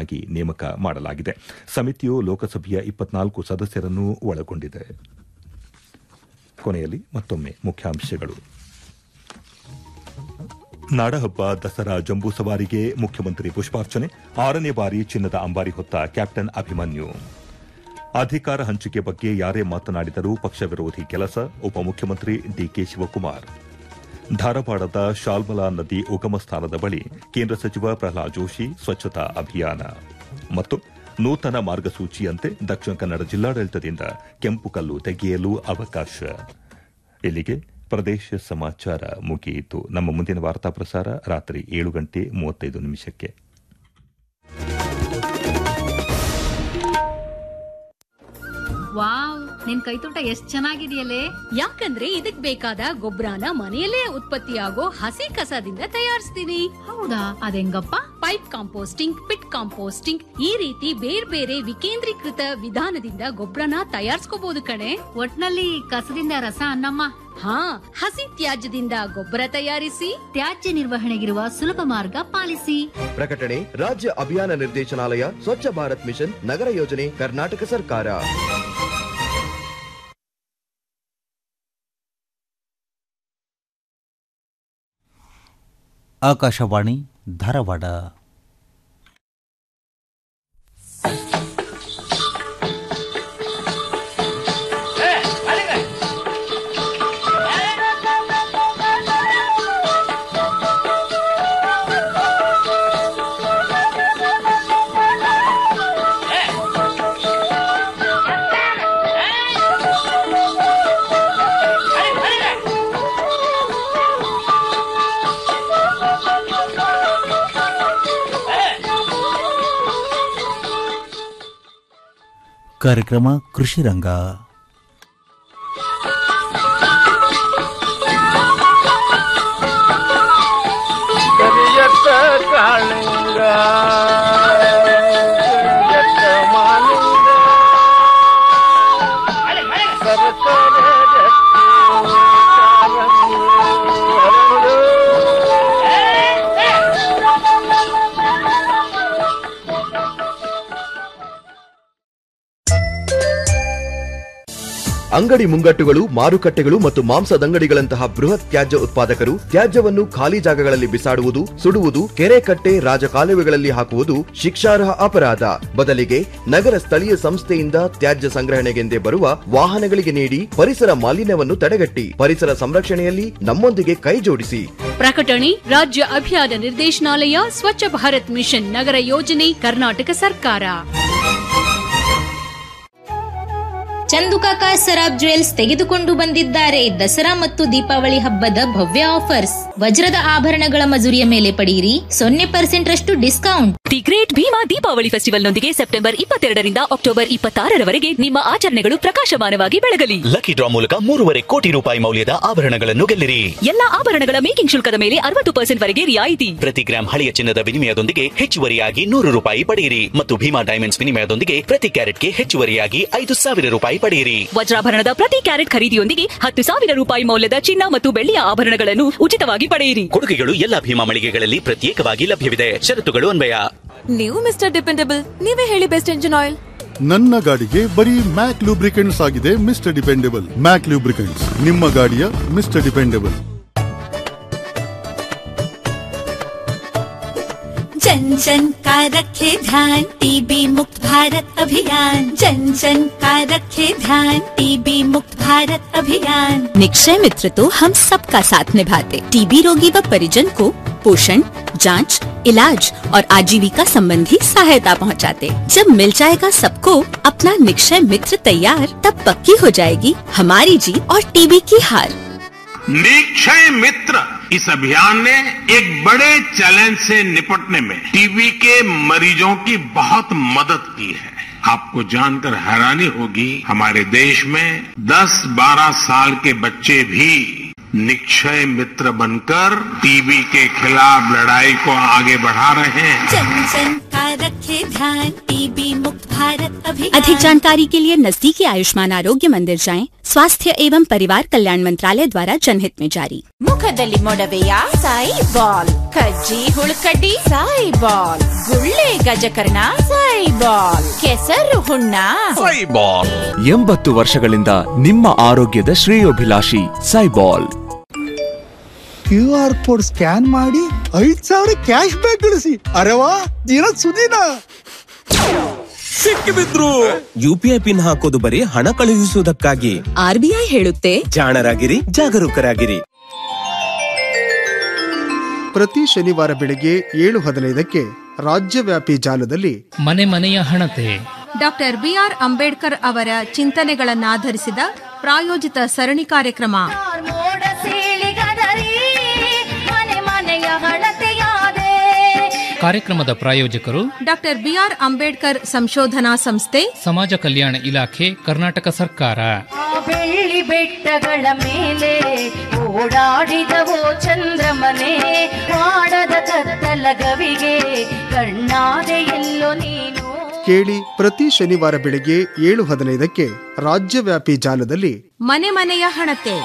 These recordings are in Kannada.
ಅಧ್ಯಕ್ಷರನ್ನಾಗಿ ನೇಮಕ ಮಾಡಲಾಗಿದೆ ಸಮಿತಿಯು ಲೋಕಸಭೆಯ ಇಪ್ಪತ್ನಾಲ್ಕು ಸದಸ್ಯರನ್ನು ಒಳಗೊಂಡಿದೆ ಕೊನೆಯಲ್ಲಿ ಮತ್ತೊಮ್ಮೆ ಮುಖ್ಯಾಂಶಗಳು ನಾಡಹಬ್ಬ ದಸರಾ ಜಂಬೂ ಸವಾರಿಗೆ ಮುಖ್ಯಮಂತ್ರಿ ಪುಷ್ಪಾರ್ಚನೆ ಆರನೇ ಬಾರಿ ಚಿನ್ನದ ಅಂಬಾರಿ ಹೊತ್ತ ಕ್ಯಾಪ್ಟನ್ ಅಭಿಮನ್ಯು ಅಧಿಕಾರ ಹಂಚಿಕೆ ಬಗ್ಗೆ ಯಾರೇ ಮಾತನಾಡಿದರೂ ಪಕ್ಷ ವಿರೋಧಿ ಕೆಲಸ ಉಪಮುಖ್ಯಮಂತ್ರಿ ಡಿಕೆ ಶಿವಕುಮಾರ್ ಧಾರವಾಡದ ಶಾಲ್ಮಲಾ ನದಿ ಉಗಮ ಸ್ಥಾನದ ಬಳಿ ಕೇಂದ್ರ ಸಚಿವ ಪ್ರಹ್ಲಾದ್ ಜೋಶಿ ಸ್ವಚ್ಛತಾ ಅಭಿಯಾನ ಮತ್ತು ನೂತನ ಮಾರ್ಗಸೂಚಿಯಂತೆ ದಕ್ಷಿಣ ಕನ್ನಡ ಜಿಲ್ಲಾಡಳಿತದಿಂದ ಕೆಂಪು ಕಲ್ಲು ತೆಗೆಯಲು ಅವಕಾಶ ಇಲ್ಲಿಗೆ ಪ್ರದೇಶ ಸಮಾಚಾರ ಮುಗಿಯಿತು ನಮ್ಮ ಮುಂದಿನ ವಾರ್ತಾ ಪ್ರಸಾರ ರಾತ್ರಿ ಏಳು ಗಂಟೆ ಮೂವತ್ತೈದು ನಿಮಿಷಕ್ಕೆ ವಾವ್ ನಿನ್ ಕೈತೋಟ ಎಷ್ಟ್ ಚೆನ್ನಾಗಿದೆಯಲ್ಲೇ ಯಾಕಂದ್ರೆ ಇದಕ್ ಬೇಕಾದ ಗೊಬ್ಬರನ ಮನೆಯಲ್ಲೇ ಉತ್ಪತ್ತಿಯಾಗೋ ಹಸಿ ಕಸದಿಂದ ತಯಾರಿಸ್ತೀನಿ ಹೌದಾ ಅದೆಂಗಪ್ಪ ಪೈಪ್ ಕಾಂಪೋಸ್ಟಿಂಗ್ ಪಿಟ್ ಕಾಂಪೋಸ್ಟಿಂಗ್ ಈ ರೀತಿ ಬೇರೆ ಬೇರೆ ವಿಕೇಂದ್ರೀಕೃತ ವಿಧಾನದಿಂದ ಗೊಬ್ಬರನ ತಯಾರಿಸ್ಕೋಬಹುದು ಕಣೆ ಒಟ್ನಲ್ಲಿ ಕಸದಿಂದ ರಸ ಅನ್ನಮ್ಮ ಹಾ ಹಸಿ ತ್ಯಾಜ್ಯದಿಂದ ಗೊಬ್ಬರ ತಯಾರಿಸಿ ತ್ಯಾಜ್ಯ ನಿರ್ವಹಣೆಗಿರುವ ಸುಲಭ ಮಾರ್ಗ ಪಾಲಿಸಿ ಪ್ರಕಟಣೆ ರಾಜ್ಯ ಅಭಿಯಾನ ನಿರ್ದೇಶನಾಲಯ ಸ್ವಚ್ಛ ಭಾರತ್ ಮಿಷನ್ ನಗರ ಯೋಜನೆ ಕರ್ನಾಟಕ ಸರ್ಕಾರ ಆಕಾಶವಾಣಿ ಧಾರವಾಡ ಕಾರ್ಯಕ್ರಮ ಕೃಷಿ ರಂಗ ಕರಿಯತ್ತ ಕಾಳಿಂಗ ಕರಿಯತ್ತ ಮಾಲಿಂಗ ಸರಸರ ರತ್ನ ಕಾರಂಗಿ ಹರಡು. ಅಂಗಡಿ ಮುಂಗಟ್ಟುಗಳು ಮಾರುಕಟ್ಟೆಗಳು ಮತ್ತು ಮಾಂಸದಂಗಡಿಗಳಂತಹ ಬೃಹತ್ ತ್ಯಾಜ್ಯ ಉತ್ಪಾದಕರು ತ್ಯಾಜ್ಯವನ್ನು ಖಾಲಿ ಜಾಗಗಳಲ್ಲಿ ಬಿಸಾಡುವುದು ಸುಡುವುದು ಕೆರೆ ಕಟ್ಟೆ ರಾಜಕಾಲುವೆಗಳಲ್ಲಿ ಹಾಕುವುದು ಶಿಕ್ಷಾರ್ಹ ಅಪರಾಧ ಬದಲಿಗೆ ನಗರ ಸ್ಥಳೀಯ ಸಂಸ್ಥೆಯಿಂದ ತ್ಯಾಜ್ಯ ಸಂಗ್ರಹಣೆಗೆಂದೇ ಬರುವ ವಾಹನಗಳಿಗೆ ನೀಡಿ ಪರಿಸರ ಮಾಲಿನ್ಯವನ್ನು ತಡೆಗಟ್ಟಿ ಪರಿಸರ ಸಂರಕ್ಷಣೆಯಲ್ಲಿ ನಮ್ಮೊಂದಿಗೆ ಕೈ ಜೋಡಿಸಿ ಪ್ರಕಟಣೆ ರಾಜ್ಯ ಅಭಿಯಾನ ನಿರ್ದೇಶನಾಲಯ ಸ್ವಚ್ಛ ಭಾರತ್ ಮಿಷನ್ ನಗರ ಯೋಜನೆ ಕರ್ನಾಟಕ ಸರ್ಕಾರ ಚಂದುಕಾಕ ಸರಾಬ್ ಜ್ಯುವೆಲ್ಸ್ ತೆಗೆದುಕೊಂಡು ಬಂದಿದ್ದಾರೆ ದಸರಾ ಮತ್ತು ದೀಪಾವಳಿ ಹಬ್ಬದ ಭವ್ಯ ಆಫರ್ಸ್ ವಜ್ರದ ಆಭರಣಗಳ ಮಜೂರಿಯ ಮೇಲೆ ಪಡೆಯಿರಿ ಸೊನ್ನೆ ಪರ್ಸೆಂಟ್ ರಷ್ಟು discount the great Bhima Deepavali ಫೆಸ್ಟಿವಲ್ನೊಂದಿಗೆ ಸೆಪ್ಟೆಂಬರ್ ಇಪ್ಪತ್ತೆರಡರಿಂದ ಅಕ್ಟೋಬರ್ ಇಪ್ಪತ್ತಾರರವರೆಗೆ ನಿಮ್ಮ ಆಚರಣೆಗಳು ಪ್ರಕಾಶಮಾನವಾಗಿ ಬೆಳಗಲಿ ಲಕ್ಕಿ ಡ್ರಾ ಮೂಲಕ ಮೂರುವರೆ ಕೋಟಿ ರೂಪಾಯಿ ಮೌಲ್ಯದ ಆಭರಣಗಳನ್ನು ಗೆಲ್ಲಿರಿ ಎಲ್ಲಾ ಆಭರಣಗಳ ಮೇಕಿಂಗ್ ಶುಲ್ಕದ ಮೇಲೆ ಅರವತ್ತು ಪರ್ಸೆಂಟ್ ವರೆಗೆ ರಿಯಾಯಿತಿ ಪ್ರತಿ ಗ್ರಾಂ ಹಳೆಯ ಚಿನ್ನದ ವಿನಿಮಯದೊಂದಿಗೆ ಹೆಚ್ಚುವರಿಯಾಗಿ ನೂರು ರೂಪಾಯಿ ಪಡೆಯಿರಿ ಮತ್ತು ಭೀಮಾ ಡೈಮಂಡ್ಸ್ ವಿನಿಮಯದೊಂದಿಗೆ ಪ್ರತಿ ಕ್ಯಾರೆಟ್ಗೆ ಹೆಚ್ಚುವರಿಯಾಗಿ ಐದು ಸಾವಿರ ರೂಪಾಯಿ ಪಡೆಯಿರಿ ವಜ್ರಾಭರಣದ ಪ್ರತಿ ಕ್ಯಾರೆಟ್ ಖರೀದಿಯೊಂದಿಗೆ ಹತ್ತು ಸಾವಿರ ರೂಪಾಯಿ ಮೌಲ್ಯದ ಚಿನ್ನ ಮತ್ತು ಬೆಳ್ಳಿಯ ಆಭರಣಗಳನ್ನು ಉಚಿತವಾಗಿ ಪಡೆಯಿರಿ ಕೊಡುಗೆಗಳು ಎಲ್ಲಾ ಭೀಮಾ ಮಳಿಗೆಗಳಲ್ಲಿ ಪ್ರತ್ಯೇಕವಾಗಿ ಲಭ್ಯವಿದೆ ಷರತ್ತುಗಳು ಅನ್ವಯ ನೀವು ಮಿಸ್ಟರ್ ಡಿಪೆಂಡಬಲ್ ನೀವೇ ಹೇಳಿ ಬೆಸ್ಟ್ ಎಂಜಿನ್ ಆಯಿಲ್ ನನ್ನ ಗಾಡಿಗೆ ಬರೀ ಮ್ಯಾಕ್ ಲೂಬ್ರಿಕೆಂಟ್ಸ್ ಆಗಿದೆ ಮಿಸ್ಟರ್ ಡಿಪೆಂಡೆಬಲ್ ಮ್ಯಾಕ್ ಲೂಬ್ರಿಕೆಂಟ್ಸ್ ನಿಮ್ಮ ಗಾಡಿಯ ಮಿಸ್ಟರ್ ಡಿಪೆಂಡೆಬಲ್ जन जन का रखे ध्यान टीबी मुक्त भारत अभियान जन जन का रखे ध्यान टीबी मुक्त भारत अभियान निक्षय मित्र तो हम सबका साथ निभाते टीबी रोगी व परिजन को पोषण जांच, इलाज और आजीविका संबंधी सहायता पहुंचाते। जब मिल जाएगा सबको अपना निक्षय मित्र तैयार तब पक्की हो जाएगी हमारी जीत और टीबी की हार निक्षय मित्र इस अभियान ने एक बड़े चैलेंज से निपटने में टीबी के मरीजों की बहुत मदद की है आपको जानकर हैरानी होगी हमारे देश में 10-12 साल के बच्चे भी निक्षय मित्र बनकर टीबी के खिलाफ लड़ाई को आगे बढ़ा रहे हैं जन जन का रखे ध्यान टीबी मुक्त भारत अभियान अधिक जानकारी के लिए नजदीकी आयुष्मान आरोग्य मंदिर जाएं स्वास्थ्य एवं परिवार कल्याण मंत्रालय द्वारा जनहित में जारी ಮುಖದಲ್ಲಿ ಮೊಡವೆಯ ಸಾಯಿ ಬಾಲ್ ಕಜ್ಜಿ ಹುಳುಕಡ್ಡಿ ಸಾಯಿ ಬಾಲ್ ಗುಳ್ಳೆ ಗಜಕರ್ಣ ಸಾಯಿ ಬಾಲ್ ಕೆಸರು ಹುಣ್ಣ ಸೈಬಾಲ್ ಎಂಬತ್ತು ವರ್ಷಗಳಿಂದ ನಿಮ್ಮ ಆರೋಗ್ಯದ ಶ್ರೇಯೋಭಿಲಾಷಿ Saibol Q R code scan ಮಾಡಿ ಐದ್ ಸಾವಿರ ಕ್ಯಾಶ್ ಬ್ಯಾಕ್ ಗಳಿಸಿ ಅರೆ ವಾ ದಿನ ಸುದಿನ ಸಿಕ್ಕಿಬಿದ್ರು ಯುಪಿಐ ಪಿನ್ ಹಾಕೋದು ಬರೀ ಹಣ ಕಳುಹಿಸುವುದಕ್ಕಾಗಿ ಆರ್ಬಿಐ ಹೇಳುತ್ತೆ ಜಾಣರಾಗಿರಿ ಜಾಗರೂಕರಾಗಿರಿ ಪ್ರತಿ ಶನಿವಾರ ಬೆಳಗ್ಗೆ ಏಳು ಹದಿನೈದಕ್ಕೆ ರಾಜ್ಯವ್ಯಾಪಿ ಜಾಲದಲ್ಲಿ ಮನೆ ಮನೆಯ ಹಣತೆ ಡಾಕ್ಟರ್ ಬಿಆರ್ ಅಂಬೇಡ್ಕರ್ ಅವರ ಚಿಂತನೆಗಳನ್ನಾಧರಿಸಿದ ಪ್ರಾಯೋಜಿತ ಸರಣಿ ಕಾರ್ಯಕ್ರಮ ಮೋಡ ಸೀಳಿಗದರಿ ಮನೆ ಮನೆಯ ಹಣತೆಯಾದೆ ಕಾರ್ಯಕ್ರಮದ ಪ್ರಾಯೋಜಕರು ಡಾಕ್ಟರ್ ಬಿಆರ್ ಅಂಬೇಡ್ಕರ್ ಸಂಶೋಧನಾ ಸಂಸ್ಥೆ ಸಮಾಜ ಕಲ್ಯಾಣ ಇಲಾಖೆ ಕರ್ನಾಟಕ ಸರ್ಕಾರ ಆ ಬೆಳ್ಳಿ ಬೆಟ್ಟಗಳ ಮೇಲೆ ಓಡಾಡಿದವೋ ಚಂದ್ರಮನೆ ಮಾಡದ ಕತ್ತಲ ಗವಿಗೆ ಕಣ್ಣಾದೆ ಎಲ್ಲೋ ನೀನು ಕೇಳಿ ಪ್ರತಿ ಶನಿವಾರ ಬೆಳಗ್ಗೆ ಏಳು ಹದಿನೈದಕ್ಕೆ ರಾಜ್ಯವ್ಯಾಪಿ ಜಾಲದಲ್ಲಿ ಮನೆ ಮನೆಯ ಹಣತೆ